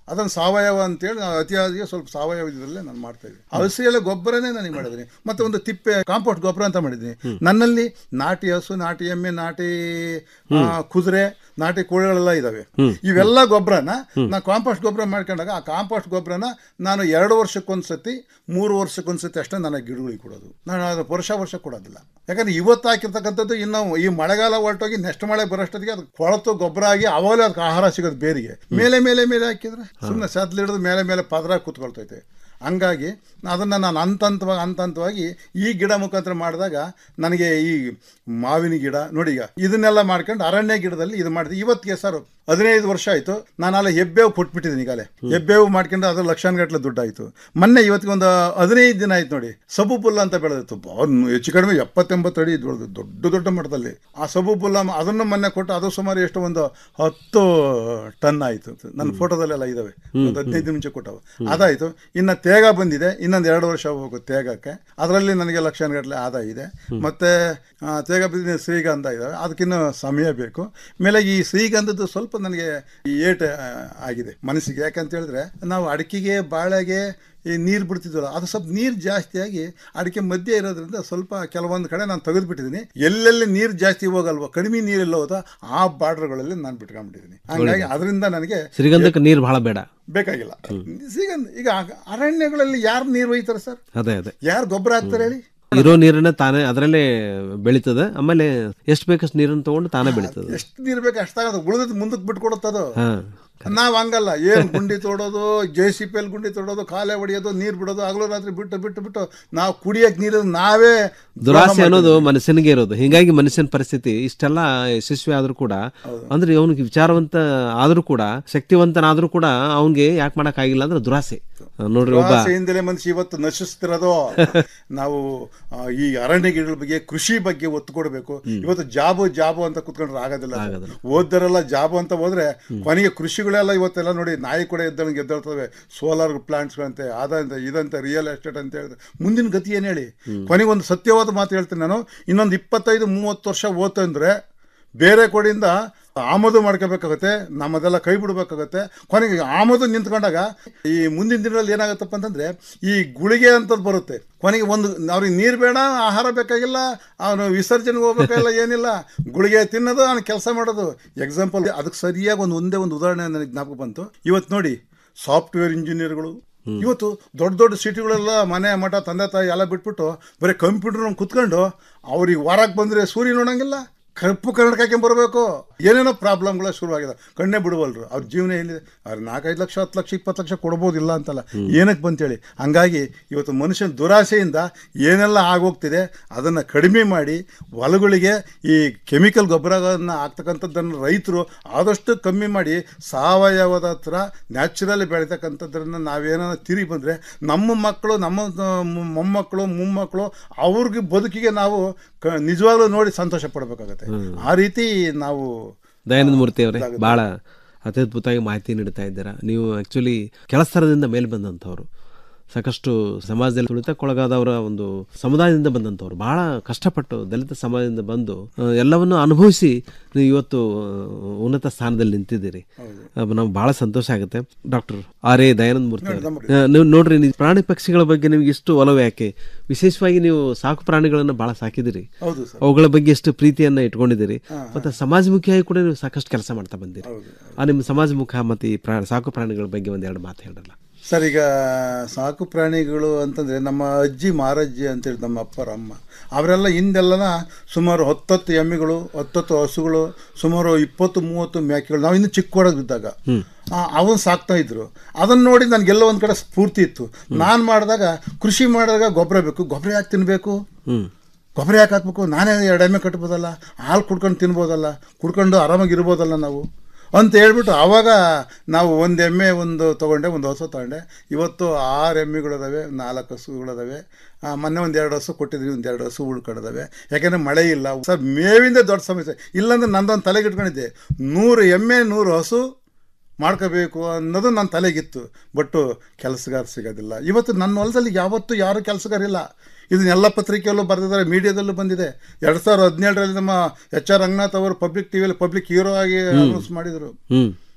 ಅದನ್ನು ಸಾವಯವ ಅಂತೇಳಿ ನಾವು ಅತಿಯಾಗಿ ಸ್ವಲ್ಪ ಸಾವಯವ ಇದರಲ್ಲೇ ನಾನು ಮಾಡ್ತಾ ಇದ್ದೀನಿ ಹಸಿರೆಲೆ ಗೊಬ್ಬರನೇ ನನಗೆ ಮಾಡಿದ್ದೀನಿ ಮತ್ತೆ ಒಂದು ತಿಪ್ಪೆ ಕಾಂಪೋಸ್ಟ್ ಗೊಬ್ಬರ ಅಂತ ಮಾಡಿದ್ದೀನಿ ನನ್ನಲ್ಲಿ ನಾಟಿ ಹಸು ನಾಟಿ ಎಮ್ಮೆ ನಾಟಿ ಆ, ಕುದುರೆ ನಾಟಿ ಕೋಳಿಗಳೆಲ್ಲ ಇದಾವೆ ಇವೆಲ್ಲ ಗೊಬ್ಬರನ ನಾನು ಕಾಂಪೋಸ್ಟ್ ಗೊಬ್ಬರ ಮಾಡ್ಕೊಂಡಾಗ ಆ ಕಾಂಪೋಸ್ಟ್ ಗೊಬ್ಬರನ ನಾನು ಎರಡು ವರ್ಷಕ್ಕೊಂದ್ಸತಿ ಮೂರು ವರ್ಷಕ್ಕೊಂದ್ಸತಿ ಅಷ್ಟೇ ನನ್ನ ಗಿಡಗಳಿಗೆ ಕೊಡೋದು ನಾನು ಅದು ವರ್ಷ ವರ್ಷ ಕೊಡೋದಿಲ್ಲ ಯಾಕಂದ್ರೆ ಇವತ್ತು ಹಾಕಿರ್ತಕ್ಕಂಥದ್ದು ಇನ್ನು ಈ ಮಳೆಗಾಲ ಹೊರಟೋಗಿ ನೆಕ್ಸ್ಟ್ ಮಳೆ ಬರೋಷ್ಟೊತ್ತಿಗೆ ಅದು ಕೊಳತು ಗೊಬ್ಬರ ಆಗಿ ಅವಾಗಲೇ ಅದಕ್ಕೆ ಆಹಾರ ಸಿಗೋದು ಬೇರಿಗೆ ಮೇಲೆ ಮೇಲೆ ಮೇಲೆ ಹಾಕಿದ್ರೆ ಸುಮ್ಮನೆ ಸದ್ಲು ಹಿಡಿದು ಮೇಲೆ ಮೇಲೆ ಪದರ ಕೂತ್ಕೊಳ್ತೈತೆ ಹಂಗಾಗಿ ಅದನ್ನು ನಾನು ಹಂತ ಹಂತವಾಗಿ ಹಂತ ಹಂತವಾಗಿ ಈ ಗಿಡ ಮುಖಾಂತರ ಮಾಡಿದಾಗ ನನಗೆ ಈ ಮಾವಿನ ಗಿಡ ನೋಡಿ ಈಗ ಇದನ್ನೆಲ್ಲ ಮಾಡ್ಕೊಂಡು ಅರಣ್ಯ ಗಿಡದಲ್ಲಿ ಇದು ಮಾಡಿದೆ ಇವತ್ತಿಗೆ ಸರ್ ಹದಿನೈದು ವರ್ಷ ಆಯಿತು ನಾನು ಅಲ್ಲಿ ಹೆಬ್ಬೇವು ಕೊಟ್ಬಿಟ್ಟಿದ್ದೀನಿ ಈಗಾಗಲೇ ಹೆಬ್ಬೇವು ಮಾಡ್ಕೊಂಡು ಅದು ಲಕ್ಷಾನುಗಟ್ಟಲೆ ದುಡ್ಡು ಆಯಿತು ಮೊನ್ನೆ ಇವತ್ತಿಗೆ ಒಂದು ಹದಿನೈದು ದಿನ ಆಯ್ತು ನೋಡಿ ಸಬು ಪುಲ್ಲ ಅಂತ ಬೆಳೆದಿತ್ತು ಬಾ- ಹೆಚ್ಚು ಕಡಿಮೆ ಎಪ್ಪತ್ತೆಂಬತ್ತು ಅಡಿ ಬೆಳೆದು ದೊಡ್ಡ ದೊಡ್ಡ ಮಟ್ಟದಲ್ಲಿ ಆ ಸಬು ಪುಲ್ಲ ಮ- ಅದನ್ನು ಮೊನ್ನೆ ಕೊಟ್ಟು ಅದು ಸುಮಾರು ಎಷ್ಟು ಒಂದು ಹತ್ತು ಟನ್ ಆಯಿತು ನನ್ನ ಫೋಟೋದಲ್ಲೆಲ್ಲ ಇದಾವೆ ಒಂದು ಹದಿನೈದು ದಿನ ಮುಂಚೆ ಕೊಟ್ಟವು ಅದಾಯಿತು ಇನ್ನು ತೇಗ ಬಂದಿದೆ ಇನ್ನೊಂದು ಎರಡು ವರ್ಷ ಹೋಗುತ್ತೆ ತೇಗಕ್ಕೆ ಅದರಲ್ಲಿ ನನಗೆ ಲಕ್ಷಾನುಗಟ್ಟಲೆ ಆದಾಯ ಇದೆ ಮತ್ತೆ ಆ, ತೇಗ ಬಿದ್ದ ಶ್ರೀಗಂಧ ಇದಾವೆ ಅದಕ್ಕಿನ್ನೂ ಸಮಯ ಬೇಕು ಮೇಲೆ ಈ ಶ್ರೀಗಂಧದ್ದು ಸ್ವಲ್ಪ ನನಗೆ ಈ ಏಟ್ ಆ, ಆಗಿದೆ ಮನಸ್ಸಿಗೆ ಯಾಕಂತ ಹೇಳಿದ್ರೆ ನಾವು ಅಡಿಕೆಗೆ ಬಾಳೆಗೆ ಈ ನೀರು ಬಿಡ್ತಿದ್ವಲ್ಲ ಅದು ಸ್ವಲ್ಪ ನೀರು ಜಾಸ್ತಿಯಾಗಿ ಅಡಿಕೆ ಮಧ್ಯೆ ಇರೋದ್ರಿಂದ ಸ್ವಲ್ಪ ಕೆಲವೊಂದು ಕಡೆ ನಾನು ತೆಗೆದುಬಿಟ್ಟಿದ್ದೀನಿ ಎಲ್ಲೆಲ್ಲಿ ನೀರು ಜಾಸ್ತಿ ಹೋಗಲ್ವೋ ಕಡಿಮೆ ನೀರೆಲ್ಲ ಹೋದ ಆ ಬಾರ್ಡರ್ಗಳಲ್ಲಿ ನಾನು ಬಿಟ್ಕೊಂಡ್ಬಿಟ್ಟಿದ್ದೀನಿ ಹಂಗಾಗಿ ಅದರಿಂದ ನನಗೆ ಶ್ರೀಗಂಧಕ್ಕೆ ನೀರು ಬಹಳ ಬೇಡ ಬೇಕಾಗಿಲ್ಲ ಶ್ರೀಗಂಧ ಈಗ ಅರಣ್ಯಗಳಲ್ಲಿ ಯಾರು ನೀರು ಒಯ್ತಾರೆ ಸರ್ ಅದೇ ಅದೇ ಯಾರು ಗೊಬ್ಬರ ಹಾಕ್ತಾರೆ ಹೇಳಿ ಇರೋ ನೀರನ್ನ ತಾನೇ ಅದರಲ್ಲೇ ಬೆಳೀತದೆ ಆಮೇಲೆ ಎಷ್ಟು ಬೇಕಷ್ಟು ನೀರನ್ನು ತಗೊಂಡು ತಾನೇ ಬೆಳೀತದೆ ಎಷ್ಟು ನೀರು ಬೇಕು ಅಷ್ಟಾಗದು ಉಳಿದದ್ದು ಮುಂದಕ್ಕೆ ಬಿಟ್ಕೊಡುತ್ತದು ಹಾ ನಾವು ಹಂಗಲ್ಲ ಏನು ಗುಂಡಿ ತೋಡೋದು ಜೆ ಸಿ ಪಿ ಎಲ್ ಗುಂಡಿ ತೋಡೋದು ಕಾಲೇ ಹೊಡಿಯೋದು ನೀರು ಬಿಡೋದು ಹಗಲು ರಾತ್ರಿ ಬಿಟ್ಟು ಬಿಟ್ಟು ಬಿಟ್ಟು ನಾವು ಕುಡಿಯೋಕೆ ನೀರು ನಾವೇ ದ್ರೋಹ ದುರಾಸೆ ಅನ್ನೋದು ಮಾಡ್ತಿದ್ದೀವಿ. ಮನುಷ್ಯನಿಗೆ ಇರೋದು ಹೀಗಾಗಿ ಮನುಷ್ಯನ ಪರಿಸ್ಥಿತಿ ಇಷ್ಟೆಲ್ಲ ಯಶಸ್ವಿ ಆದ್ರೂ ಕೂಡ ಅಂದ್ರೆ ಅವನಿಗೆ ವಿಚಾರವಂತ ಆದ್ರೂ ಕೂಡ ಶಕ್ತಿವಂತನಾದ್ರೂ ಕೂಡ ಅವನಿಗೆ ಯಾಕೆ ಮಾಡಕ್ ಆಗಿಲ್ಲ ಅಂದ್ರೆ ದುರಾಸೆ ನೋಡ್ರಿ ಒಬ್ಬ ದುರಾಸೆಯಿಂದಲೇ ಮನುಷ್ಯ ಇವತ್ತು ನಶಿಸ್ತಿರೋದು ನಾವು ಆ, ಈ ಅರಣ್ಯ ಗಿಡಗಳ ಬಗ್ಗೆ ಕೃಷಿ ಬಗ್ಗೆ ಒತ್ತು ಕೊಡಬೇಕು ಇವತ್ತು ಜಾಬು ಜಾಬು ಅಂತ ಕುತ್ಕೊಂಡ್ರೆ ಆಗೋದಿಲ್ಲ ಸರ್. ಓದ್ದರೆಲ್ಲ ಜಾಬು ಅಂತ ಹೋದ್ರೆ ಕೊನೆಗೆ ಕೃಷಿಗಳೆಲ್ಲ ಇವತ್ತೆಲ್ಲ ನೋಡಿ ನಾಯಿ ಕೂಡ ಎದ್ದಳಂಗೆ ಎದ್ದೇಳ್ತವೆ ಸೋಲಾರ್ ಪ್ಲಾಂಟ್ಸ್ಗಳಂತೆ ಅದಂತೆ ಇದಂತೆ ರಿಯಲ್ ಎಸ್ಟೇಟ್ ಅಂತ ಹೇಳಿದ್ರೆ ಮುಂದಿನ ಗತಿ ಏನು ಹೇಳಿ ಕೊನೆಗೆ ಒಂದು ಸತ್ಯವಾದ ಮಾತು ಹೇಳ್ತೀನಿ ನಾನು ಇನ್ನೊಂದು ಇಪ್ಪತ್ತೈದು ಮೂವತ್ತು ವರ್ಷ ಓತಂದ್ರೆ ಬೇರೆ ಕಡೆಯಿಂದ ಆಮದು ಮಾಡ್ಕೋಬೇಕಾಗತ್ತೆ ನಮ್ಮದೆಲ್ಲ ಕೈ ಬಿಡಬೇಕಾಗತ್ತೆ ಕೊನೆಗೆ ಆಮದು ನಿಂತ್ಕೊಂಡಾಗ ಈ ಮುಂದಿನ ದಿನದಲ್ಲಿ ಏನಾಗುತ್ತಪ್ಪ ಅಂತಂದ್ರೆ ಈ ಗುಳಿಗೆ ಅಂತದ್ದು ಬರುತ್ತೆ ಕೊನೆಗೆ ಒಂದು ಅವ್ರಿಗೆ ನೀರು ಬೇಡ ಆಹಾರ ಬೇಕಾಗಿಲ್ಲ ಅವನು ವಿಸರ್ಜನೆಗೆ ಹೋಗ್ಬೇಕಾಗಿಲ್ಲ ಏನಿಲ್ಲ ಗುಳಿಗೆ ತಿನ್ನೋದು ಅವ್ನು ಕೆಲಸ ಮಾಡೋದು ಎಕ್ಸಾಂಪಲ್ ಅದಕ್ಕೆ ಸರಿಯಾಗಿ ಒಂದು ಒಂದೇ ಒಂದು ಉದಾಹರಣೆ ನನಗೆ ಜ್ಞಾಪಕ ಬಂತು ಇವತ್ತು ನೋಡಿ ಸಾಫ್ಟ್ವೇರ್ ಇಂಜಿನಿಯರ್ಗಳು ಇವತ್ತು ದೊಡ್ಡ ದೊಡ್ಡ ಸಿಟಿಗಳೆಲ್ಲ ಮನೆ ಮಠ ತಂದೆ ತಾಯಿ ಎಲ್ಲ ಬಿಟ್ಬಿಟ್ಟು ಬರೀ ಕಂಪ್ಯೂಟರ್ ಕುತ್ಕೊಂಡು ಅವ್ರಿಗೆ ವಾರಕ್ಕೆ ಬಂದರೆ ಸೂರ್ಯ ನೋಡಂಗಿಲ್ಲ ಕಪ್ಪು ಕನ್ನಡಕ್ಕೆ ಬರಬೇಕು ಏನೇನೋ ಪ್ರಾಬ್ಲಮ್ಗಳ ಶುರುವಾಗಿದೆ ಕಣ್ಣೇ ಬಿಡುವಲ್ರು ಅವ್ರ ಜೀವನ ಏನಿದೆ ಅವ್ರು ನಾಲ್ಕೈದು ಲಕ್ಷ ಹತ್ತು ಲಕ್ಷ ಇಪ್ಪತ್ತು ಲಕ್ಷ ಕೊಡ್ಬೋದಿಲ್ಲ ಅಂತಲ್ಲ ಏನಕ್ಕೆ ಬಂತೇಳಿ ಹಂಗಾಗಿ ಇವತ್ತು ಮನುಷ್ಯನ ದುರಾಸೆಯಿಂದ ಏನೆಲ್ಲ ಆಗೋಗ್ತಿದೆ ಅದನ್ನು ಕಡಿಮೆ ಮಾಡಿ ಹೊಲಗಳಿಗೆ ಈ ಕೆಮಿಕಲ್ ಗೊಬ್ಬರಗಳನ್ನು ಹಾಕ್ತಕ್ಕಂಥದ್ದನ್ನು ರೈತರು ಆದಷ್ಟು ಕಮ್ಮಿ ಮಾಡಿ ಸಾವಯವದ ಹತ್ರ ನ್ಯಾಚುರಲಿ ಬೆಳೀತಕ್ಕಂಥದ್ದನ್ನು ನಾವೇನಾದ್ರು ತಿರುಗಿ ಬಂದರೆ ನಮ್ಮ ಮಕ್ಕಳು ನಮ್ಮ ಆ, ಮೊ- ಮೊಮ್ಮಕ್ಕಳು ಮೊಮ್ಮಕ್ಕಳು ಅವ್ರಿಗೆ ಬದುಕಿಗೆ ನಾವು ಕ ನಿಜವಾಗ್ಲೂ ನೋಡಿ ಸಂತೋಷ ಪಡಬೇಕಾಗತ್ತೆ ಆ ರೀತಿ ನಾವು ದಯಾನಂದ ಮೂರ್ತಿ ಅವರೇ ಬಹಳ ಅತ್ಯದ್ಭುತವಾಗಿ ಮಾಹಿತಿ ನೀಡ್ತಾ ಇದ್ದೀರಾ ನೀವು ಆಕ್ಚುಲಿ ಕೆಳಸ್ತರದಿಂದ ಮೇಲೆ ಬಂದಂಥವ್ರು ಸಾಕಷ್ಟು ಸಮಾಜದಲ್ಲಿ ತುಳಿತಕ್ಕೊಳಗಾದವರ ಒಂದು ಸಮುದಾಯದಿಂದ ಬಂದಂಥವ್ರು ಬಹಳ ಕಷ್ಟಪಟ್ಟು ದಲಿತ ಸಮಾಜದಿಂದ ಬಂದು ಆ, ಎಲ್ಲವನ್ನು ಅನುಭವಿಸಿ ನೀವು ಇವತ್ತು ಆ, ಉನ್ನತ ಸ್ಥಾನದಲ್ಲಿ ನಿಂತಿದ್ದೀರಿ ನಮ್ಗೆ ಬಹಳ ಸಂತೋಷ ಆಗುತ್ತೆ doctor R A Dayananda Murthy ಅವರೇ. ಆ, ನೀವು ನೋಡ್ರಿ ನೀವು ಪ್ರಾಣಿ ಪಕ್ಷಿಗಳ ಬಗ್ಗೆ ನಿಮ್ಗೆ ಇಷ್ಟು ಒಲವು ಯಾಕೆ ವಿಶೇಷವಾಗಿ ನೀವು ಸಾಕು ಪ್ರಾಣಿಗಳನ್ನು ಬಹಳ ಸಾಕಿದಿರಿ ಹೌದು ಸರ್. ಅವುಗಳ ಬಗ್ಗೆ ಎಷ್ಟು ಪ್ರೀತಿಯನ್ನ ಇಟ್ಕೊಂಡಿದ್ದೀರಿ ಮತ್ತೆ ಸಮಾಜಮುಖಿಯಾಗಿ ಕೂಡ ನೀವು ಸಾಕಷ್ಟು ಕೆಲಸ ಮಾಡ್ತಾ ಬಂದಿರಿ ಆ ನಿಮ್ಮ ಸಮಾಜಮುಖ ಮತ್ತೆ ಈ ಪ್ರಾ ಸಾಕು ಪ್ರಾಣಿಗಳ ಬಗ್ಗೆ ಒಂದೆರಡು ಮಾತು ಹೇಳ್ರಲ್ಲ ಸರ್ ಈಗ ಸಾಕು ಪ್ರಾಣಿಗಳು ಅಂತಂದರೆ ನಮ್ಮ ಅಜ್ಜಿ ಮಾರಜ್ಜಿ ಅಂತೇಳಿ ನಮ್ಮ ಅಪ್ಪರ ಅಮ್ಮ ಅವರೆಲ್ಲ ಹಿಂದೆಲ್ಲನ ಸುಮಾರು ಹತ್ತತ್ತು ಎಮ್ಮೆಗಳು ಹತ್ತತ್ತು ಹಸುಗಳು ಸುಮಾರು ಇಪ್ಪತ್ತು ಮೂವತ್ತು ಮೇಕೆಗಳು ನಾವು ಇನ್ನೂ ಚಿಕ್ಕ ಹೊಡಗಿದ್ದಾಗ ಅವನ್ ಸಾಕ್ತಾ ಇದ್ರು ಅದನ್ನ ನೋಡಿ ನನಗೆಲ್ಲ ಒಂದು ಕಡೆ ಸ್ಫೂರ್ತಿ ಇತ್ತು ನಾನು ಮಾಡಿದಾಗ ಕೃಷಿ ಮಾಡಿದಾಗ ಗೊಬ್ಬರ ಬೇಕು ಗೊಬ್ಬರ ಯಾಕೆ ತಿನ್ನಬೇಕು ಹ್ಮ್ ಗೊಬ್ಬರ ಯಾಕೆ ಹಾಕ್ಬೇಕು ನಾನೇ ಎರಡು ಎಮ್ಮೆ ಕಟ್ಬೋದಲ್ಲ ಹಾಲು ಕುಡ್ಕೊಂಡು ತಿನ್ಬೋದಲ್ಲ ಕುಡ್ಕೊಂಡು ಆರಾಮಾಗಿ ಇರ್ಬೋದಲ್ಲ ನಾವು ಅಂತ ಹೇಳ್ಬಿಟ್ಟು ಆವಾಗ ನಾವು ಒಂದು ಎಮ್ಮೆ ಒಂದು ತೊಗೊಂಡೆ ಒಂದು ಹಸು ತೊಗೊಂಡೆ ಇವತ್ತು ಆರು ಎಮ್ಮೆಗಳಿದಾವೆ ನಾಲ್ಕು ಹಸುಗಳಿದಾವೆ ಆ, ಮೊನ್ನೆ ಒಂದು ಎರಡು ಹಸು ಕೊಟ್ಟಿದ್ವಿ ಒಂದು ಎರಡು ಹಸು ಉಳ್ಕೊಂಡಿದ್ದಾವೆ ಯಾಕೆಂದರೆ ಮಳೆ ಇಲ್ಲ ಸರ್ ಮೇವಿಂದ ದೊಡ್ಡ ಸಮಸ್ಯೆ ಇಲ್ಲಾಂದ್ರೆ ನಂದೊಂದು ತಲೆಗೆ ಇಟ್ಕೊಂಡಿದ್ದೆ ನೂರು ಎಮ್ಮೆ ನೂರು ಹಸು ಮಾಡ್ಕೋಬೇಕು ಅನ್ನೋದು ನನ್ನ ತಲೆಗಿತ್ತು ಬಟ್ಟು ಕೆಲಸಗಾರ ಸಿಗೋದಿಲ್ಲ ಇವತ್ತು ನನ್ನ ಹೊಲದಲ್ಲಿ ಯಾವತ್ತೂ ಯಾರು ಕೆಲಸಗಾರಿಲ್ಲ ಇದನ್ನೆಲ್ಲ ಪತ್ರಿಕೆಯಲ್ಲೂ ಬರೆದಿದ್ದಾರೆ ಮೀಡಿಯಾದಲ್ಲೂ ಬಂದಿದೆ ಎರಡು ಸಾವಿರದ ಹದಿನೇಳರಲ್ಲಿ ನಮ್ಮ ಎಚ್ ಆರ್ ರಂಗನಾಥ್ ಅವರು ಪಬ್ಲಿಕ್ ಟಿವಿಯಲ್ಲಿ ಪಬ್ಲಿಕ್ ಹೀರೋ ಆಗಿ ಅನೌನ್ಸ್ ಮಾಡಿದರು ಹ್ಮ್